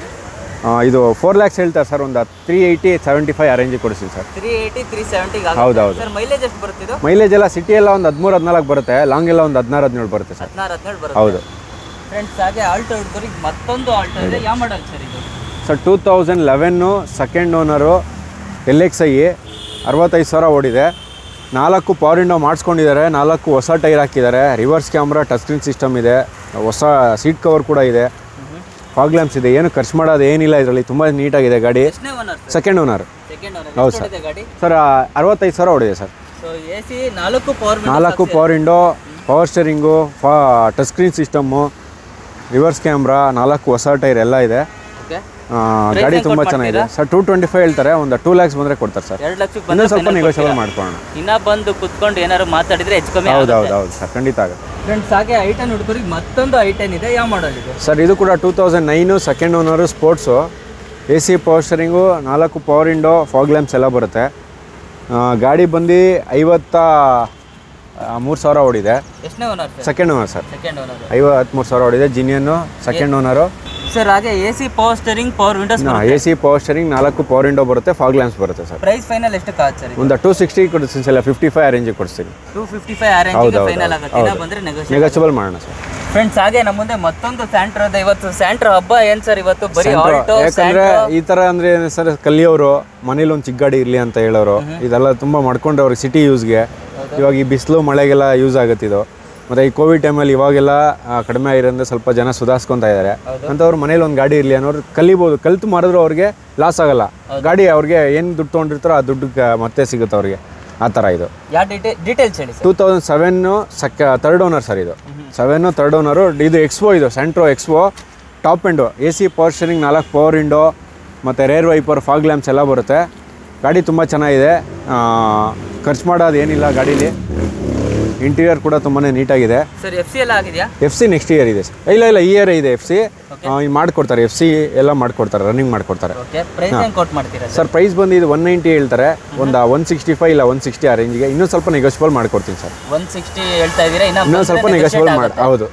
ಇದು ಫೋರ್ ಲ್ಯಾಕ್ಸ್ ಹೇಳ್ತಾರೆ ಸರ್ ಒಂದು ತ್ರೀ ಏಯ್ಟಿ ಸೆವೆಂಟಿ ಫೈವ್ ಅರೇಂಜಿಗೆ ಕೊಡಿಸ್ತೀನಿ ಸರ್ ತ್ರೀ ಏಯ್ಟಿ ತ್ರೀ ಸೆವೆಂಟಿಗೆ ಹೌದು, ಹೌದು. ಸರ್ ಮೈಲೇಜ್ ಎಷ್ಟು ಬರುತ್ತಿದ್ದು ಮೈಲೇಜ್ ಎಲ್ಲ ಸಿಟಿ ಎಲ್ಲ ಒಂದು ಹದಿಮೂರು ಹದಿನಾಲ್ಕು ಬರುತ್ತೆ ಲಾಂಗ್ ಎಲ್ಲ ಒಂದು ಹದಿನಾರು ಹದಿನೇಳು ಬರುತ್ತೆ ಸರ್ ಹದಿನಾರು ಹದಿನೇಳು ಬರುತ್ತೆ ಹೌದು ಫ್ರೆಂಡ್ಸ್ ಹಾಗೆ ಆಲ್ಟೋ ಹುಡುಗರಿಗೆ ಮತ್ತೊಂದು ಆಲ್ಟೋ ಇದೆ ಯಾವ ಮಾಡಲ್ ಸರ್ ಇದು sir two thousand eleven second owner L X I ಅರವತ್ತೈದು ಸಾವಿರ ಓಡಿದೆ ನಾಲ್ಕು ಪವರ್ ವಿಂಡೋ ಮಾಡಿಸ್ಕೊಂಡಿದ್ದಾರೆ ನಾಲ್ಕು ಹೊಸ ಟೈರ್ ಹಾಕಿದ್ದಾರೆ reverse camera touch screen system ಇದೆ ಹೊಸ ಸೀಟ್ ಕವರ್ ಕೂಡ ಇದೆ ಫಾಗ್ ಲ್ಯಾಂಪ್ಸ್ ಇದೆ ಏನು ಖರ್ಚು ಮಾಡೋದು ಏನಿಲ್ಲ ಇದರಲ್ಲಿ ತುಂಬ ನೀಟಾಗಿದೆ ಗಾಡಿ ಎಷ್ಟನೇ owner sir second owner second owner ಹೌದು ಎಷ್ಟು ಇದೆ ಗಾಡಿ ಸರ್ ಅರವತ್ತೈದು ಸಾವಿರ ಓಡಿದೆ ಸರ್ ಸೊ ಎ ಸಿ ನಾಲ್ಕು ಪವರ್ ನಾಲ್ಕು ಪವರ್ ವಿಂಡೋ ಪವರ್ ಸ್ಟೇರಿಂಗು ಫಾ touch screen system reverse camera ನಾಲ್ಕು ಹೊಸ ಟೈರ್ ಎಲ್ಲ ಇದೆ ಓಕೆ ಆ, ಗಾಡಿ ತುಂಬ ಚೆನ್ನಾಗಿದೆ ಸರ್ ಟೂ ಟ್ವೆಂಟಿ ಫೈವ್ ಹೇಳ್ತಾರೆ ಒಂದು ಟೂ ಲ್ಯಾಕ್ಸ್ ಬಂದರೆ ಕೊಡ್ತಾರೆ ಸರ್ ಎರಡು ಲಕ್ಷಕ್ಕೆ ಇನ್ನೂ ಬಂದು ಸ್ವಲ್ಪ ನೆಗೋಷಿಯಬಲ್ ಮಾಡ್ಕೊಳ್ಳೋಣ ಇನ್ನ ಬಂದು ಕುತ್ಕೊಂಡು ಏನಾದ್ರು ಮಾತಾಡಿದ್ರೆ ಹೆಚ್ಚು ಕಮ್ಮಿ ಹೌದು ಹೌದು ಹೌದು ಸರ್ ಖಂಡಿತ ಆಗುತ್ತೆ ಫ್ರೆಂಡ್ಸ್ ಹಾಗೆ ಐಟನ್ ಹುಡುಗರಿಗೆ ಮತ್ತೊಂದು ಐಟನ್ ಇದೆ ಯಾವ ಮಾಡಲ್ ಇದು ಸರ್ ಇದು ಕೂಡ two thousand nine second owner sports A C power steering ನಾಲ್ಕು ಪವರ್ ವಿಂಡೋ ಫಾಗ್ ಲ್ಯಾಂಪ್ಸ್ ಎಲ್ಲ ಬರುತ್ತೆ ಆ, ಗಾಡಿ ಬಂದು ಐವತ್ತ ಮೂರು ಸಾವಿರ ಓಡಿದೆ ಎಷ್ಟನೇ owner sir second owner sir second owner ಐವತ್ತ್ಮೂರು ಸಾವಿರ ಓಡಿದೆ ಜಿನಿಯನ್ನು ಸೆಕೆಂಡ್ ಓನರು ಸರ್ ಹಾಗೆ A C power steering power windows A C power steering ನಾಲ್ಕು ಪವರ್ ವಿಂಡೋ ಬರುತ್ತೆ ಫಾಗ್ ಲ್ಯಾಂಪ್ಸ್ ಬರುತ್ತೆ ಸರ್ ಪ್ರೈಸ್ ಫೈನಲ್ ಎಷ್ಟು ಕಾದ್ ಸರ್ ಒಂದು ಟೂ ಸಿಕ್ಸ್ಟಿ ಕೊಡ್ತೀನಿ ಸರ್ ಫಿಫ್ಟಿ ಫೈವ್ ಅರೇಂಜಿಗೆ ಕೊಡ್ತೀನಿ ಟೂ ಫಿಫ್ಟಿ ಫೈವ್ ಆರೆಂಜ್ ಹೌದು, ಹೌದು, ಫೈನಲ್ ಆಗುತ್ತೆ ಇನ್ನ ಬಂದ್ರೆ ನೆಗೋಷಿಯೇಟ್ ನೆಗೋಷಿಯಬಲ್ ಮಾಡೋಣ ಸರ್ ಫ್ರೆಂಡ್ಸ್ ಹಾಗೆ ನಮ್ಮ ಮುಂದೆ ಮತ್ತೊಂದು ಸ್ಯಾಂಟ್ರ್ ಇದೆ ಇವತ್ತು ಸ್ಯಾಂಟ್ರ್ ಹಬ್ಬ ಏನ್ ಸರ್ ಇವತ್ತು ಬರೀ ಆಲ್ಟೋ ಯಾಕಂದ್ರೆ ಈ ತರ ಅಂದ್ರೆ ಏನು ಸರ್ ಕಲಿಯೋರು ಮನೇಲಿ ಒಂದು ಚಿಕ್ಕ ಗಾಡಿ ಇರ್ಲಿ ಅಂತ ಹೇಳೋರು ಇದೆಲ್ಲ ತುಂಬಾ ಮಾಡ್ಕೊಂಡ್ರೆ ಅವ್ರಿಗೆ ಸಿಟಿ ಯೂಸ್ಗೆ ಇವಾಗ ಈ ಬಿಸಿಲು ಮಳೆಗೆಲ್ಲ ಯೂಸ್ ಆಗುತ್ತೆ ಇದು ಮತ್ತೆ ಈ ಕೋವಿಡ್ ಟೈಮಲ್ಲಿ ಇವಾಗೆಲ್ಲ ಆ, ಕಡಿಮೆ ಆಗಿರೋದ್ರಿಂದ ಸ್ವಲ್ಪ ಜನ ಸುಧಾರಿಸ್ಕೊಂತ ಇದ್ದಾರೆ ಅಂತವ್ರು ಮನೇಲಿ ಒಂದು ಗಾಡಿ ಇರಲಿ ಅನ್ನೋರು ಕಲಿಬೋದು ಕಲ್ತು ಮಾಡಿದ್ರು ಅವ್ರಿಗೆ ಲಾಸ್ ಆಗಲ್ಲ ಗಾಡಿ ಅವ್ರಿಗೆ ಏನು ದುಡ್ಡು ತೊಗೊಂಡಿರ್ತಾರೋ ಆ ದುಡ್ಡು ಕ- ಮತ್ತೆ ಸಿಗುತ್ತೆ ಅವ್ರಿಗೆ ಆ ಥರ ಇದು ಯಾವ ಡೀಟೇ ಡೀಟೇಲ್ಸ್ ಹೇಳಿ ಸರ್ ಟೂ ತೌಸಂಡ್ ಸೆವೆನ್ನು ಸೆಕ್ ತರ್ಡ್ ಓನರ್ ಸರ್ ಇದು ಸೆವೆನ್ನು ತರ್ಡ್ ಓನರು ಇದು ಎಕ್ಸ್ಪೋ ಇದು Santro expo top end A C power steering ನಾಲ್ಕು ಪವರ್ ವಿಂಡೋ ಮತ್ತು ರೇರ್ ವೈಪರ್ ಫಾಗ್ ಲ್ಯಾಂಪ್ಸ್ ಎಲ್ಲ ಬರುತ್ತೆ ಗಾಡಿ ತುಂಬ ಚೆನ್ನಾಗಿದೆ ಆ, ಖರ್ಚು ಮಾಡೋದು ಏನಿಲ್ಲ ಗಾಡೀಲಿ ಇಂಟೀರಿಯರ್ ಕೂಡ ತುಂಬಾ ನೀಟಾಗಿದೆ ಸರ್ ಎಫ್ ಸಿ ಎಲ್ಲ ಆಗಿದೆಯಾ ಎಫ್ ಸಿ ನೆಕ್ಸ್ಟ್ ಇಯರ್ ಇದೆ sir. ಇಲ್ಲ ಇಲ್ಲ ಈ ಇಯರ್ ಇದೆ ಎಫ್ ಸಿ ಮಾಡಿಕೊಡ್ತಾರೆ ಎಫ್ ಸಿ ಎಲ್ಲ ಮಾಡಿಕೊಡ್ತಾರೆ ರನ್ನಿಂಗ್ ಮಾಡಿಕೊಡ್ತಾರೆ ಓಕೆ ಪ್ರೈಸ್ ಹೆಂಗೆ ಕೊಟ್ ಮಾಡ್ತೀರಾ ಸರ್ ಸರ್ ಪ್ರೈಸ್ ಬಂದು ಇದು ಒನ್ ನೈಂಟಿ ಹೇಳ್ತಾರೆ ಒಂದು ಒನ್ ಸಿಕ್ಸ್ಟಿ ಫೈವ್ ಇಲ್ಲ ಒನ್ ಸಿಕ್ಸ್ಟಿ ಆ ರೇಂಜಿಗೆ ಇನ್ನೂ ಸ್ವಲ್ಪ ನೆಗೋಷಿಯಬಲ್ ಮಾಡ್ಕೊಡ್ತೀನಿ ಸರ್ ಒನ್ ಸಿಕ್ಸ್ಟಿ ಹೇಳ್ತಾ ಇದ್ದೀರಾ ಇನ್ನ ಇನ್ನೊಂದು ಸ್ವಲ್ಪ ನೆಗೋಷಿಯಬಲ್ ಮಾಡಿ ಹೌದು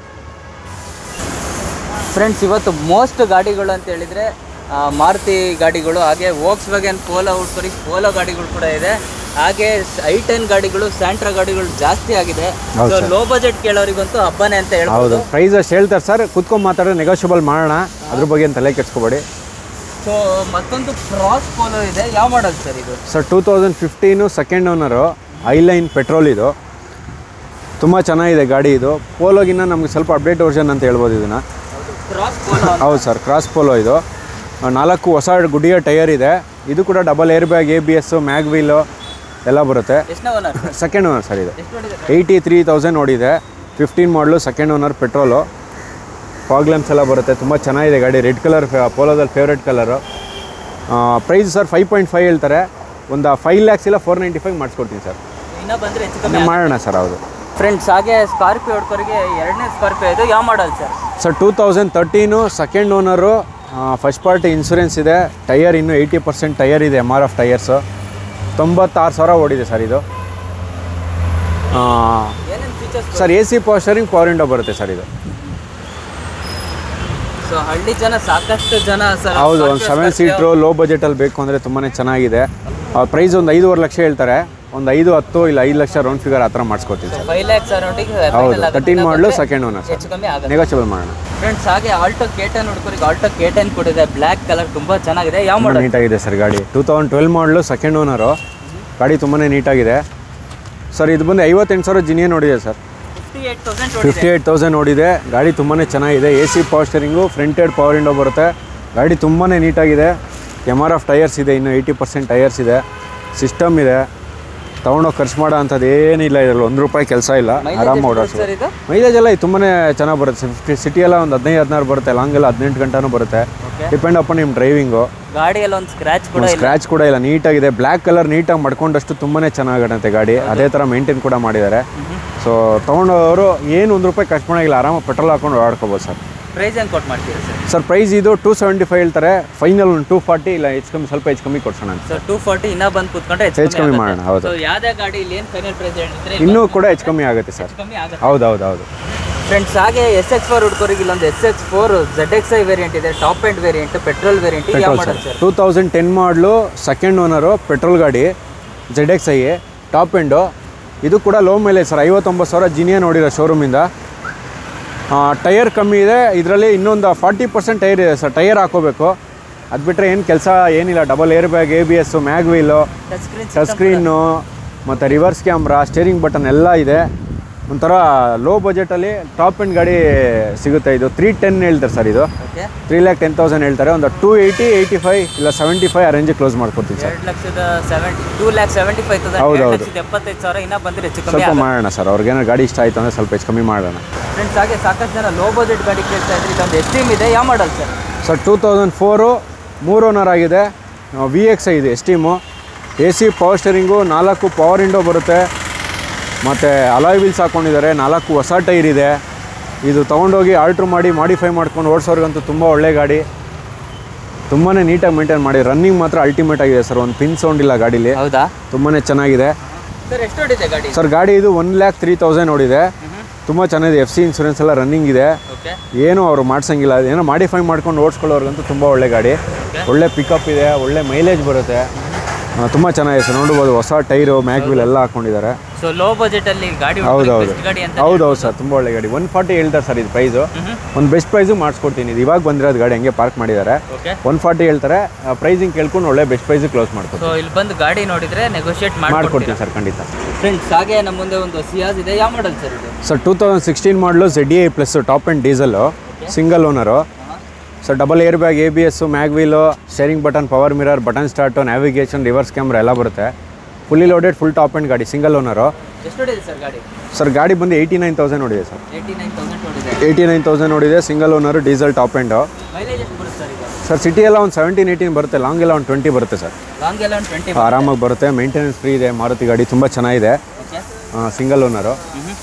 ಫ್ರೆಂಡ್ಸ್ ಇವತ್ತು ಮೋಸ್ಟ್ ಗಾಡಿಗಳು ಅಂತ ಹೇಳಿದ್ರೆ ಆ, ಮಾರುತಿ ಗಾಡಿಗಳು ಹಾಗೆ ವೋಕ್ಸ್ ವ್ಯಾಗನ್ ಪೋಲೋ ಉಟ್ಕೊರಿ ಪೋಲೋ ಗಾಡಿಗಳು ಕೂಡ ಇದೆ ಹಾಗೆ ಐ ಟೆನ್ ಗಾಡಿಗಳು ಸ್ಯಾಂಟ್ರಾ ಗಾಡಿಗಳು ಜಾಸ್ತಿ ಆಗಿದೆ ಹೌದು ಲೋ ಬಜೆಟ್ ಕೇಳೋರಿಗಂತೂ ಹಬ್ಬನೇ ಅಂತ ಹೇಳ್ಬೋದು ಹೌದು ಪ್ರೈಸ್ ಅಷ್ಟು ಹೇಳ್ತಾರೆ ಸರ್ ಕುತ್ಕೊಂಡು ಮಾತಾಡೋ ನೆಗೋಷಿಯಬಲ್ ಮಾಡೋಣ ಅದ್ರ ಬಗ್ಗೆ ಏನು ತಲೆ ಕೆಡ್ಸ್ಕೊಬೇಡಿ ಸೊ ಮತ್ತೊಂದು ಕ್ರಾಸ್ ಪೋಲೋ ಇದೆ ಯಾವ ಮಾಡಲ್ ಸರ್ ಇದು sir two thousand fifteen second owner ಐಲೈನ್ ಪೆಟ್ರೋಲ್ ಇದು ತುಂಬ ಚೆನ್ನಾಗಿದೆ ಗಾಡಿ ಇದು ಪೋಲೋಗಿನ್ನ ನಮಗೆ ಸ್ವಲ್ಪ ಅಪ್ಡೇಟ್ ವರ್ಷನ್ ಅಂತ ಹೇಳ್ಬೋದು ಇದನ್ನು ಕ್ರಾಸ್ ಪೋಲೋ ಹೌದು ಸರ್ ಕ್ರಾಸ್ ಪೋಲೋ ಇದು ಆ, ನಾಲ್ಕು ಹೊಸ ಗುಡಿಯ ಟೈರ್ ಇದೆ ಇದು ಕೂಡ double air bag A B S mag wheel ಎಲ್ಲ ಬರುತ್ತೆ ಎಷ್ಟನೇ ಓನರ್ ಸೆಕೆಂಡ್ ಓನರ್ ಸರ್ ಇದು ಎಷ್ಟು ನೋಡಿದೆ ಏಯ್ಟಿ ತ್ರೀ ತೌಸಂಡ್ ನೋಡಿದೆ fifteen model second owner petrol fog lamps ಎಲ್ಲ ಬರುತ್ತೆ ತುಂಬ ಚೆನ್ನಾಗಿದೆ ಗಾಡಿ ರೆಡ್ ಕಲರ್ ಪೋಲೋದಲ್ಲಿ favourite colour price sir five point five ಹೇಳ್ತಾರೆ ಒಂದು ಫೈವ್ ಲ್ಯಾಕ್ಸ್ ಇಲ್ಲ ಫೋರ್ ನೈಂಟಿ ಫೈವ್ ಮಾಡಿಸ್ಕೊಡ್ತೀನಿ ಸರ್ ಇನ್ನ ಬಂದ್ರೆ ಹೆಚ್ಚು ಕಮ್ಮಿ ಮಾಡೋಣ ಸರ್ ಹೌದು ಫ್ರೆಂಡ್ಸ್ ಹಾಗೆ ಸ್ಕಾರ್ಪಿಯೋ ಹುಡ್ಕೋರಿಗೆ ಎರಡನೇ ಸ್ಕಾರ್ಪಿಯೋ ಇದು ಯಾವ model sir sir two thousand thirteen second owner first party insurance ಇದೆ ಟೈಯರ್ ಇನ್ನೂ ಏಯ್ಟಿ ಪರ್ಸೆಂಟ್ ಟೈಯರ್ ಇದೆ ಎಮ್ ಆರ್ ಎಫ್ ಟೈಯರ್ಸು ತೊಂಬತ್ತಾರು ಸಾವಿರ ಓಡಿದೆ ಸರ್ ಇದು ಏನೇನು features sir A C power steering power window ಬರುತ್ತೆ ಸರ್ ಇದು ಸೊ ಹಳ್ಳಿ ಜನ ಸಾಕಷ್ಟು ಜನ ಸರ್ ಹೌದು ಒಂದು ಸೆವೆನ್ ಸೀಟ್ರು ಲೋ ಬಜೆಟಲ್ಲಿ ಬೇಕು ಅಂದರೆ ತುಂಬಾ ಚೆನ್ನಾಗಿದೆ ಪ್ರೈಸ್ ಒಂದು ಐದೂವರೆ ಲಕ್ಷ ಹೇಳ್ತಾರೆ ಒಂದು ಐದು ಹತ್ತು ಇಲ್ಲ ಐದು ಲಕ್ಷ ರೌಂಡ್ ಫಿಗರ್ ಆ ಥರ ಮಾಡಿಸ್ಕೊಡ್ತೀನಿ ಸರ್ ಫೈವ್ ಲ್ಯಾಕ್ಸ್ ಅರೌಂಡಿಗೆ ಹೌದು thirteen model second owner sir ಹೆಚ್ಚು ಕಮ್ಮಿ ಆಗುತ್ತೆ ನೆಗೋಷಿಯಬಲ್ ಮಾಡೋಣ ಫ್ರೆಂಡ್ಸ್ ಹಾಗೆ ಆಲ್ಟೋ ಕೇಟನ್ ಹುಡ್ಕೋರಿಗೆ ಆಲ್ಟೋ ಕೇಟನ್ ಕೊಡಿದೆ ಬ್ಲ್ಯಾಕ್ ಕಲರ್ ತುಂಬಾ ಚೆನ್ನಾಗಿದೆ ಯಾವ ತುಂಬ ಮಾಡಲ್ ನೀಟಾಗಿದೆ ಸರ್ ಗಾಡಿ two thousand twelve model second owner ಗಾಡಿ ತುಂಬಾ ನೀಟಾಗಿದೆ ಸರ್ ಇದು ಬಂದು ಐವತ್ತೆಂಟು ಸಾವಿರ ಜಿನಿಯೇ ನೋಡಿದೆ sir fifty eight thousand fifty eight thousand ನೋಡಿದೆ ಗಾಡಿ ತುಂಬಾ ಚೆನ್ನಾಗಿದೆ ಎ ಸಿ ಪವರ್ ಸ್ಟೇರಿಂಗು ಫ್ರಂಟೆಡ್ ಪವರ್ ವಿಂಡೋ ಬರುತ್ತೆ ಗಾಡಿ ತುಂಬಾ ನೀಟಾಗಿದೆ ಎಮ್ ಆರ್ ಎಫ್ ಟೈರ್ಸ್ ಇದೆ ಇನ್ನು ಏಯ್ಟಿ ಪರ್ಸೆಂಟ್ ಟೈರ್ಸ್ ಇದೆ ಸಿಸ್ಟಮ್ ಇದೆ ತೊಗೊಂಡೋಗಿ ಖರ್ಚು ಮಾಡೋ ಅಂಥದ್ದು ಏನಿಲ್ಲ ಇದ್ರಲ್ಲಿ ಒಂದು ರೂಪಾಯಿ ಕೆಲಸ ಇಲ್ಲ ಆರಾಮ ಓಡಾಡ್ಸು ಸರ್ ಇದು ಮೈಲೇಜ್ ಎಲ್ಲ ತುಂಬಾ ಚೆನ್ನಾಗಿ ಬರುತ್ತೆ ಸಿಟಿ ಸಿಟಿ ಎಲ್ಲ ಒಂದು ಹದಿನೈದು ಹದಿನಾರು ಬರುತ್ತೆ ಲಾಂಗ್ ಎಲ್ಲ ಹದಿನೆಂಟು ಗಂಟೆನೂ ಬರುತ್ತೆ ಡಿಪೆಂಡ್ ಅಪ್ ನಿಮ್ಮ ಡ್ರೈವಿಂಗು ಗಾಡಿಯಲ್ಲಿ ಒಂದು ಸ್ಕ್ರಾಚ್ ಕೂಡ ಇಲ್ಲ ಸ್ಕ್ರ್ಯಾಚ್ ಕೂಡ ಇಲ್ಲ ನೀಟಾಗಿದೆ ಬ್ಲ್ಯಾಕ್ ಕಲರ್ ನೀಟಾಗಿ ಮಾಡ್ಕೊಂಡಷ್ಟು ತುಂಬಾ ಚೆನ್ನಾಗಿರುತ್ತೆ ಗಾಡಿ ಅದೇ ಥರ ಮೇಂಟೈನ್ ಕೂಡ ಮಾಡಿದ್ದಾರೆ ಸೊ ತೊಗೊಂಡವರು ಏನು ಒಂದು ರೂಪಾಯಿ ಖರ್ಚು ಮಾಡೋಂಗಿಲ್ಲ ಆರಾಮಾಗಿ ಪೆಟ್ರೋಲ್ ಹಾಕೊಂಡು ಓಡಾಡ್ಕೋಬೋದು ಸರ್ ಪ್ರೈಸ್ ಹೆಂಗೆ ಕೊಟ್ಟು ಮಾಡ್ತೀರಾ ಸರ್ ಸರ್ ಪ್ರೈಸ್ ಇದು ಟೂ ಸೆವೆಂಟಿ ಫೈವ್ ಹೇಳ್ತಾರೆ ಫೈನಲ್ ಒಂದು ಟೂ ಫಾರ್ಟಿ ಇಲ್ಲ ಹೆಚ್ಚು ಕಮ್ಮಿ ಸ್ವಲ್ಪ ಹೆಚ್ಚು ಕಮ್ಮಿ ಕೊಡ್ಸೋಣ ಅಂತ ಸೊ ಟೂ ಫಾರ್ಟಿ ಇನ್ನೂ ಬಂದು ಕೂತ್ಕೊಂಡ್ರೆ ಹೆಚ್ಚು ಹೆಚ್ಚು ಕಮ್ಮಿ ಮಾಡೋಣ ಹೌದು ಸೊ ಯಾವುದೇ ಗಾಡಿ ಇಲ್ಲಿ ಏನು ಫೈನಲ್ ಪ್ರೈಸ್ ಹೇಳಿದ್ರೆ ಇನ್ನೂ ಕೂಡ ಹೆಚ್ಚು ಕಮ್ಮಿ ಆಗುತ್ತೆ ಸರ್ ಕಮ್ಮಿ ಆಗುತ್ತೆ ಹೌದು ಹೌದು ಹೌದು ಫ್ರೆಂಡ್ಸ್ ಹಾಗೆ ಎಸ್ ಎಕ್ಸ್ ಫೋರ್ ಹುಡ್ಕೋರಿಗೆ ಇಲ್ಲೊಂದು S X four Z X I variant ಇದೆ top end variant petrol variant ಯಾವ model sir two thousand ten model second owner petrol ಗಾಡಿ Z X I top end ಇದು ಕೂಡ ಲೋ ಮೈಲೇಜ್ ಸರ್ ಐವತ್ತೊಂಬತ್ತು ಸಾವಿರ Geneva ನೋಡಿರೋ ಶೋರೂಮಿಂದ ಟೈರ್ ಕಮ್ಮಿ ಇದೆ ಇದರಲ್ಲಿ ಇನ್ನೊಂದು ಫಾರ್ಟಿ ಪರ್ಸೆಂಟ್ ಟೈರ್ ಇದೆ ಸರ್ ಟೈರ್ ಹಾಕೋಬೇಕು ಅದು ಬಿಟ್ಟರೆ ಏನು ಕೆಲಸ ಏನಿಲ್ಲ double air bag A B S mag wheel touch screen touch screen ಮತ್ತು ರಿವರ್ಸ್ ಕ್ಯಾಮ್ರಾ ಸ್ಟೇರಿಂಗ್ ಬಟನ್ ಎಲ್ಲ ಇದೆ ಒಂಥರ ಲೋ ಬಜೆಟಲ್ಲಿ ಟಾಪ್ ಎಂಡ್ ಗಾಡಿ ಸಿಗುತ್ತೆ ಇದು ತ್ರೀ ಟೆನ್ ಹೇಳ್ತಾರೆ ಸರ್ ಇದು okay three lakh ten thousand ಹೇಳ್ತಾರೆ ಒಂದು ಟೂ ಏಯ್ಟಿ ಏಯ್ಟಿ ಫೈವ್ ಇಲ್ಲ ಸೆವೆಂಟಿ ಫೈವ್ ಆ ರೇಂಜಿಗೆ ಕ್ಲೋಸ್ ಮಾಡ್ಕೊಡ್ತೀನಿ ಸರ್ ಎರಡು ಲಕ್ಷದ seventy two lakh seventy five thousand ಹೌದು, ಎರಡು ಹೌದು. ಲಕ್ಷದ ಎಪ್ಪತ್ತೈದು ಸಾವಿರ ಇನ್ನೂ ಬಂದರೆ ಹೆಚ್ಚು ಕಮ್ಮಿ ಸ್ವಲ್ಪ ಮಾಡೋಣ ಸರ್ ಅವ್ರಿಗೇನೋ ಗಾಡಿ ಇಷ್ಟ ಆಯಿತು ಅಂದರೆ ಸ್ವಲ್ಪ ಹೆಚ್ಚು ಕಮ್ಮಿ ಮಾಡೋಣ ಫ್ರೆಂಡ್ಸ್ ಹಾಗೆ ಸಾಕಷ್ಟು ಜನ ಲೋ ಬಜೆಟ್ ಗಾಡಿ ಕೇಳ್ತಾ ಇದ್ರಿ ಇದೊಂದು ಎಸ್ಟೀಮ್ ಇದೆ ಯಾವ model sir sir two thousand four ಮೂರು ಓನರ್ ಆಗಿದೆ ವಿ ಎಕ್ಸ್ ಐ ಇದೆ Esteem A C power steering ನಾಲ್ಕು ಪವರ್ ವಿಂಡೋ ಬರುತ್ತೆ ಮತ್ತು ಅಲಾಯ್ ವೀಲ್ಸ್ ಹಾಕ್ಕೊಂಡಿದ್ದಾರೆ ನಾಲ್ಕು ಹೊಸ ಟೈರ್ ಇದೆ ಇದು ತೊಗೊಂಡೋಗಿ ಆಲ್ಟ್ರ್ ಮಾಡಿ ಮಾಡಿಫೈ ಮಾಡ್ಕೊಂಡು ಓಡಿಸೋರ್ಗಂತೂ ತುಂಬ ಒಳ್ಳೆ ಗಾಡಿ ತುಂಬಾ ನೀಟಾಗಿ ಮೇಂಟೈನ್ ಮಾಡಿ ರನ್ನಿಂಗ್ ಮಾತ್ರ ಅಲ್ಟಿಮೇಟ್ ಆಗಿದೆ ಸರ್ ಒಂದು ಪಿನ್ ಸೌಂಡ್ ಇಲ್ಲ ಗಾಡೀಲಿ ಹೌದಾ ತುಂಬಾ ಚೆನ್ನಾಗಿದೆ ಸರ್ ಎಷ್ಟು ಹೊಡಿದೆ ಗಾಡಿ ಸರ್ ಗಾಡಿ ಇದು ಒನ್ ಲ್ಯಾಕ್ ತ್ರೀ ತೌಸಂಡ್ ಓಡಿದೆ ತುಂಬ ಚೆನ್ನಾಗಿದೆ ಎಫ್ ಸಿ ಇನ್ಸೂರೆನ್ಸ್ ಎಲ್ಲ ರನ್ನಿಂಗ್ ಇದೆ ಓಕೆ ಏನು ಅವರು ಮಾಡ್ಸಂಗಿಲ್ಲ ಏನೋ ಮಾಡಿಫೈ ಮಾಡ್ಕೊಂಡು ಓಡಿಸ್ಕೊಳ್ಳೋರ್ಗಂತೂ ತುಂಬ ಒಳ್ಳೆ ಗಾಡಿ ಒಳ್ಳೆ ಪಿಕಪ್ ಇದೆ ಒಳ್ಳೆ ಮೈಲೇಜ್ ಬರುತ್ತೆ ತುಂಬ ಚೆನ್ನಾಗಿದೆ ಸರ್ ನೋಡ್ಬೋದು ಹೊಸ ಟೈರು ಮ್ಯಾಗ್ ವೀಲ್ ಎಲ್ಲ ಹಾಕೊಂಡಿದ್ದಾರೆ ಸೊ ಲೋ ಬಜೆಟ್ ಅಲ್ಲಿ ಗಾಡಿ ಹೌದೌದು ಬೆಸ್ಟ್ ಗಾಡಿ ಅಂತ ಹೌದೌದು ಸರ್ ತುಂಬ ಒಳ್ಳೆ ಗಾಡಿ ಒನ್ ಫಾರ್ಟಿ ಹೇಳ್ತಾರೆ ಸರ್ ಇದು ಪ್ರೈಸು ಒಂದು ಬೆಸ್ಟ್ ಪ್ರೈಸು ಮಾಡಿಸ್ಕೊಡ್ತೀನಿ ಇದು ಇವಾಗ ಬಂದಿರೋದು ಗಾಡಿ ಹಂಗೆ ಪಾರ್ಕ್ ಮಾಡಿದ್ದಾರೆ ಓಕೆ ಒನ್ ಫಾರ್ಟಿ ಹೇಳ್ತಾರೆ ಪ್ರೈಸಿಂಗ್ ಕೇಳ್ಕೊಂಡು ಒಳ್ಳೆ ಬೆಸ್ಟ್ ಪ್ರೈಸು ಕ್ಲೋಸ್ ಮಾಡ್ಕೊಡ್ತೀನಿ ಸೊ ಇಲ್ಲಿ ಬಂದು ಗಾಡಿ ನೋಡಿದ್ರೆ ನೆಗೋಷಿಯೇಟ್ ಮಾಡ್ಕೊಡ್ತೀರಾ ಮಾಡ್ಕೊಡ್ತೀನಿ ಸರ್ ಖಂಡಿತ ಫ್ರೆಂಡ್ಸ್ ಹಾಗೆ ನಮ್ಮ ಮುಂದೆ ಒಂದು ಸಿಯಾಸ್ ಇದೆ ಯಾವ ಮಾಡಲ್ ಸರ್ ಇದು sir two thousand sixteen model Z I plus top end diesel single owner sir double air bag A B S mag wheel steering button power mirror button start navigation reverse camera ಎಲ್ಲ ಬರುತ್ತೆ fully loaded full top end ಗಾಡಿ single owner ಎಷ್ಟು ಹೊಡಿದೆ sir ಗಾಡಿ sir ಗಾಡಿ ಬಂದು eighty nine thousand ನೋಡಿದೆ sir eighty nine thousand ಹೊಡಿದೆ ಏಯ್ಟಿ ನೈನ್ ತೌಸಂಡ್ ನೋಡಿದೆ single owner diesel top end mileage ಎಷ್ಟು ಬರುತ್ತೆ ಸರ್ ಇದು ಸರ್ ಸಿಟಿ ಎಲ್ಲ ಒಂದು ಸೆವೆಂಟೀನ್ ಏಯ್ಟೀನ್ ಬರುತ್ತೆ ಲಾಂಗ್ ಎಲ್ಲ ಒಂದು ಟ್ವೆಂಟಿ ಬರುತ್ತೆ ಸರ್ ಲಾಂಗ್ ಎಲ್ಲ ಒಂದು ಟ್ವೆಂಟಿ ಆರಾಮಾಗಿ ಬರುತ್ತೆ ಮೇಂಟೆನೆನ್ಸ್ ಫ್ರೀ ಇದೆ ಮಾರುತಿ ಗಾಡಿ ತುಂಬ ಚೆನ್ನಾಗಿದೆ okay single owner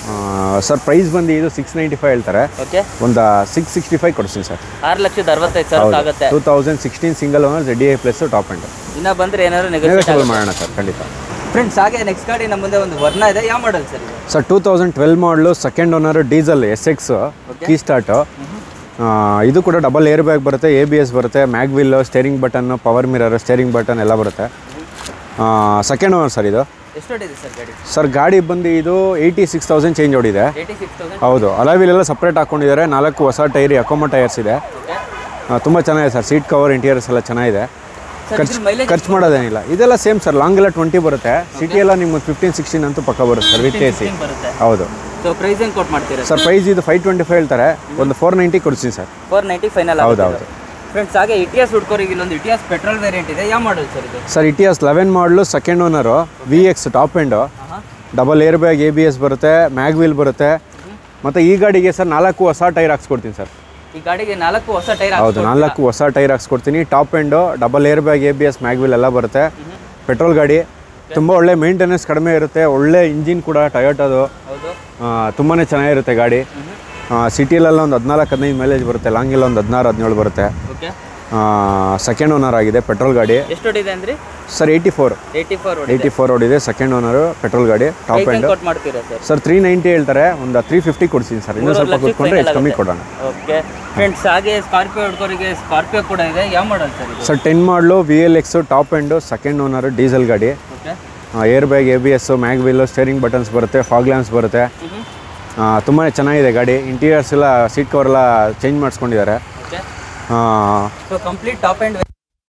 sir price ಬಂದು ಇದು ಸಿಕ್ಸ್ ನೈಂಟಿ ಫೈವ್ ಹೇಳ್ತಾರೆ ಓಕೆ ಒಂದು ಸಿಕ್ಸ್ ಸಿಕ್ಸ್ಟಿ ಫೈವ್ ಕೊಡ್ತೀನಿ ಸರ್ ಆರು ಲಕ್ಷದ ಅರವತ್ತೈದು ಸಾವಿರ ಆಗುತ್ತೆ two thousand sixteen single owner Z I plus top end ಇನ್ನ ಬಂದ್ರೆ ಏನಾದ್ರು ನೆಗೋಷಿಯೇಟ್ ನೆಗೋಷಿಯಬಲ್ ಮಾಡೋಣ ಸರ್ ಖಂಡಿತ ಫ್ರೆಂಡ್ಸ್ ಹಾಗೆ ನೆಕ್ಸ್ಟ್ ಗಾಡಿ ನಮ್ಮ ಮುಂದೆ ಒಂದು ವರ್ಣ ಇದೆ ಯಾವ ಮಾಡಲ್ ಸರ್ ಇದು sir two thousand twelve model second owner diesel S X key start ಇದು ಕೂಡ ಡಬಲ್ ಏರ್ ಬ್ಯಾಗ್ ಬರುತ್ತೆ ಎ ಬಿ ಎಸ್ ಬರುತ್ತೆ mag wheel steering button power mirror steering button ಎಲ್ಲ ಬರುತ್ತೆ ಸೆಕೆಂಡ್ ಓನರ್ ಸರ್ ಇದು ಎಷ್ಟು ಹೊಡಿದೆ ಸರ್ ಗಾಡಿ ಸರ್ ಗಾಡಿ ಬಂದು ಇದು ಏಯ್ಟಿ ಸಿಕ್ಸ್ ತೌಸಂಡ್ ಚೇಂಜ್ ಹೊಡಿದೆ ಏಯ್ಟಿ ಸಿಕ್ಸ್ ತೌಸಂಡ್ ಹೌದು ಅಲಾವಿಲ್ ಎಲ್ಲ ಸಪ್ರೇಟ್ ಹಾಕ್ಕೊಂಡಿದ್ದಾರೆ ನಾಲ್ಕು ಹೊಸ ಟೈರ್ ಅಕೋಮ ಟೈರ್ಸ್ ಇದೆ ಓಕೆ ತುಂಬ ಚೆನ್ನಾಗಿದೆ ಸರ್ ಸೀಟ್ ಕವರ್ ಇಂಟೀರಿಯರ್ಸ್ ಎಲ್ಲ ಚೆನ್ನಾಗಿದೆ ಸರ್ ಇದ್ರ ಮೈಲೇಜ್ ಖರ್ಚು ಮಾಡೋದೇನಿಲ್ಲ ಇದೆಲ್ಲ ಸೇಮ್ ಸರ್ ಲಾಂಗ್ ಎಲ್ಲ ಟ್ವೆಂಟಿ ಬರುತ್ತೆ ಸಿಟಿ ಎಲ್ಲ ನಿಮ್ಗೆ ಫಿಫ್ಟೀನ್ ಸಿಕ್ಸ್ಟೀನ್ ಅಂತೂ ಪಕ್ಕ ಬರುತ್ತೆ ಸರ್ ವಿತ್ ಎ ಸಿ ಬರುತ್ತೆ ಹೌದು ಸೊ ಪ್ರೈಸ್ ಹೆಂಗೆ ಕೊಟ್ಟು ಮಾಡ್ತೀರಾ ಸರ್ ಪ್ರೈಸ್ ಇದು ಫೈವ್ ಟ್ವೆಂಟಿ ಫೈವ್ ಹೇಳ್ತಾರೆ ಒಂದು ಫೋರ್ ನೈಂಟಿ ಕೊಡ್ತೀನಿ ಸರ್ ಫೋರ್ ನೈಂಟಿ ಫೈನಲ್ ಹೌದು, ಹೌದು. ಫ್ರೆಂಡ್ಸ್ ಹಾಗೆ ಇಟಿಎಸ್ ಹುಡ್ಕೋರಿಗೆ ಇಲ್ಲೊಂದು ಇಟಿಎಸ್ ಪೆಟ್ರೋಲ್ ವೇರಿಯಂಟ್ ಇದೆ ಯಾವ ಮಾಡಲ್ ಸರ್ ಇದು sir Etios eleven model second owner V X top end ಹಾಂ double air bag A B S ಬರುತ್ತೆ ಮ್ಯಾಗ್ ವೀಲ್ ಬರುತ್ತೆ ಮತ್ತು ಈ ಗಾಡಿಗೆ ಸರ್ ನಾಲ್ಕು ಹೊಸ ಟೈರ್ ಹಾಕ್ಸ್ಕೊಡ್ತೀನಿ ಸರ್ ಈ ಗಾಡಿಗೆ ನಾಲ್ಕು ಹೊಸ ಟೈರ್ ಹೌದು ನಾಲ್ಕು ಹೊಸ ಟೈರ್ ಹಾಕ್ಸ್ಕೊಡ್ತೀನಿ top end double air bag A B S mag wheel ಎಲ್ಲ ಬರುತ್ತೆ ಪೆಟ್ರೋಲ್ ಗಾಡಿ ತುಂಬ ಒಳ್ಳೆ ಮೇಂಟೆನೆನ್ಸ್ ಕಡಿಮೆ ಇರುತ್ತೆ ಒಳ್ಳೆ ಇಂಜಿನ್ ಕೂಡ ಟೊಯೋಟೋದು ಹೌದು ತುಂಬಾ ಚೆನ್ನಾಗಿರುತ್ತೆ ಗಾಡಿ ಸಿಟಿಲೆಲ್ಲ ಒಂದು ಹದಿನಾಲ್ಕು ಹದಿನೈದು ಮೈಲೇಜ್ ಬರುತ್ತೆ ಲಾಂಗೆಲ್ಲ ಒಂದು ಹದಿನಾರು ಹದಿನೇಳು ಬರುತ್ತೆ ಓಕೆ ಸೆಕೆಂಡ್ ಓನರ್ ಆಗಿದೆ ಪೆಟ್ರೋಲ್ ಗಾಡಿ ಎಷ್ಟು ಹೊಡಿದೆ ಅಂದ್ರಿ sir eighty four eighty four ಹೊಡಿದೆ ಏಯ್ಟಿ ಫೋರ್ ಓಡಿದೆ ಸೆಕೆಂಡ್ ಓನರು ಪೆಟ್ರೋಲ್ ಗಾಡಿ ಟಾಪ್ ಹೆಂಗೆ ಎಂಡ್ ಕೊಟ್ಟು ಮಾಡ್ತೀರಾ ಸರ್ ಸರ್ ತ್ರೀ ನೈಂಟಿ ಹೇಳ್ತಾರೆ ಒಂದು ತ್ರೀ ಫಿಫ್ಟಿ ಕೊಡ್ತೀನಿ ಸರ್ ಇನ್ನೂ ಸ್ವಲ್ಪ ಕೂತ್ಕೊಂಡ್ರೆ ಹೆಚ್ಚು ಕಮ್ಮಿ ಕೊಡೋಣ ಓಕೆ ಫ್ರೆಂಡ್ಸ್ ಹಾಗೆ ಸ್ಕಾರ್ಪಿಯೋ ಹುಡ್ಕೋರಿಗೆ ಸ್ಕಾರ್ಪಿಯೋ ಕೂಡ ಇದೆ ಯಾವ ಮಾಡಲ್ ಸರ್ ಇದು sir ten model V L X top end second owner diesel ಗಾಡಿ okay air bag A B S mag wheel steering buttons ಬರುತ್ತೆ ಫಾಗ್ ಲ್ಯಾಂಪ್ಸ್ ಬರುತ್ತೆ ತುಂಬಾ ಚೆನ್ನಾಗಿದೆ ಗಾಡಿ ಇಂಟೀರಿಯರ್ಸ್ ಎಲ್ಲ ಸೀಟ್ ಕವರ್ ಎಲ್ಲ ಚೇಂಜ್ ಮಾಡಿಸ್ಕೊಂಡಿದ್ದಾರೆ ಓಕೆ ಆ, ಸೊ ಕಂಪ್ಲೀಟ್ ಟಾಪ್ ಆ್ಯಂಡ್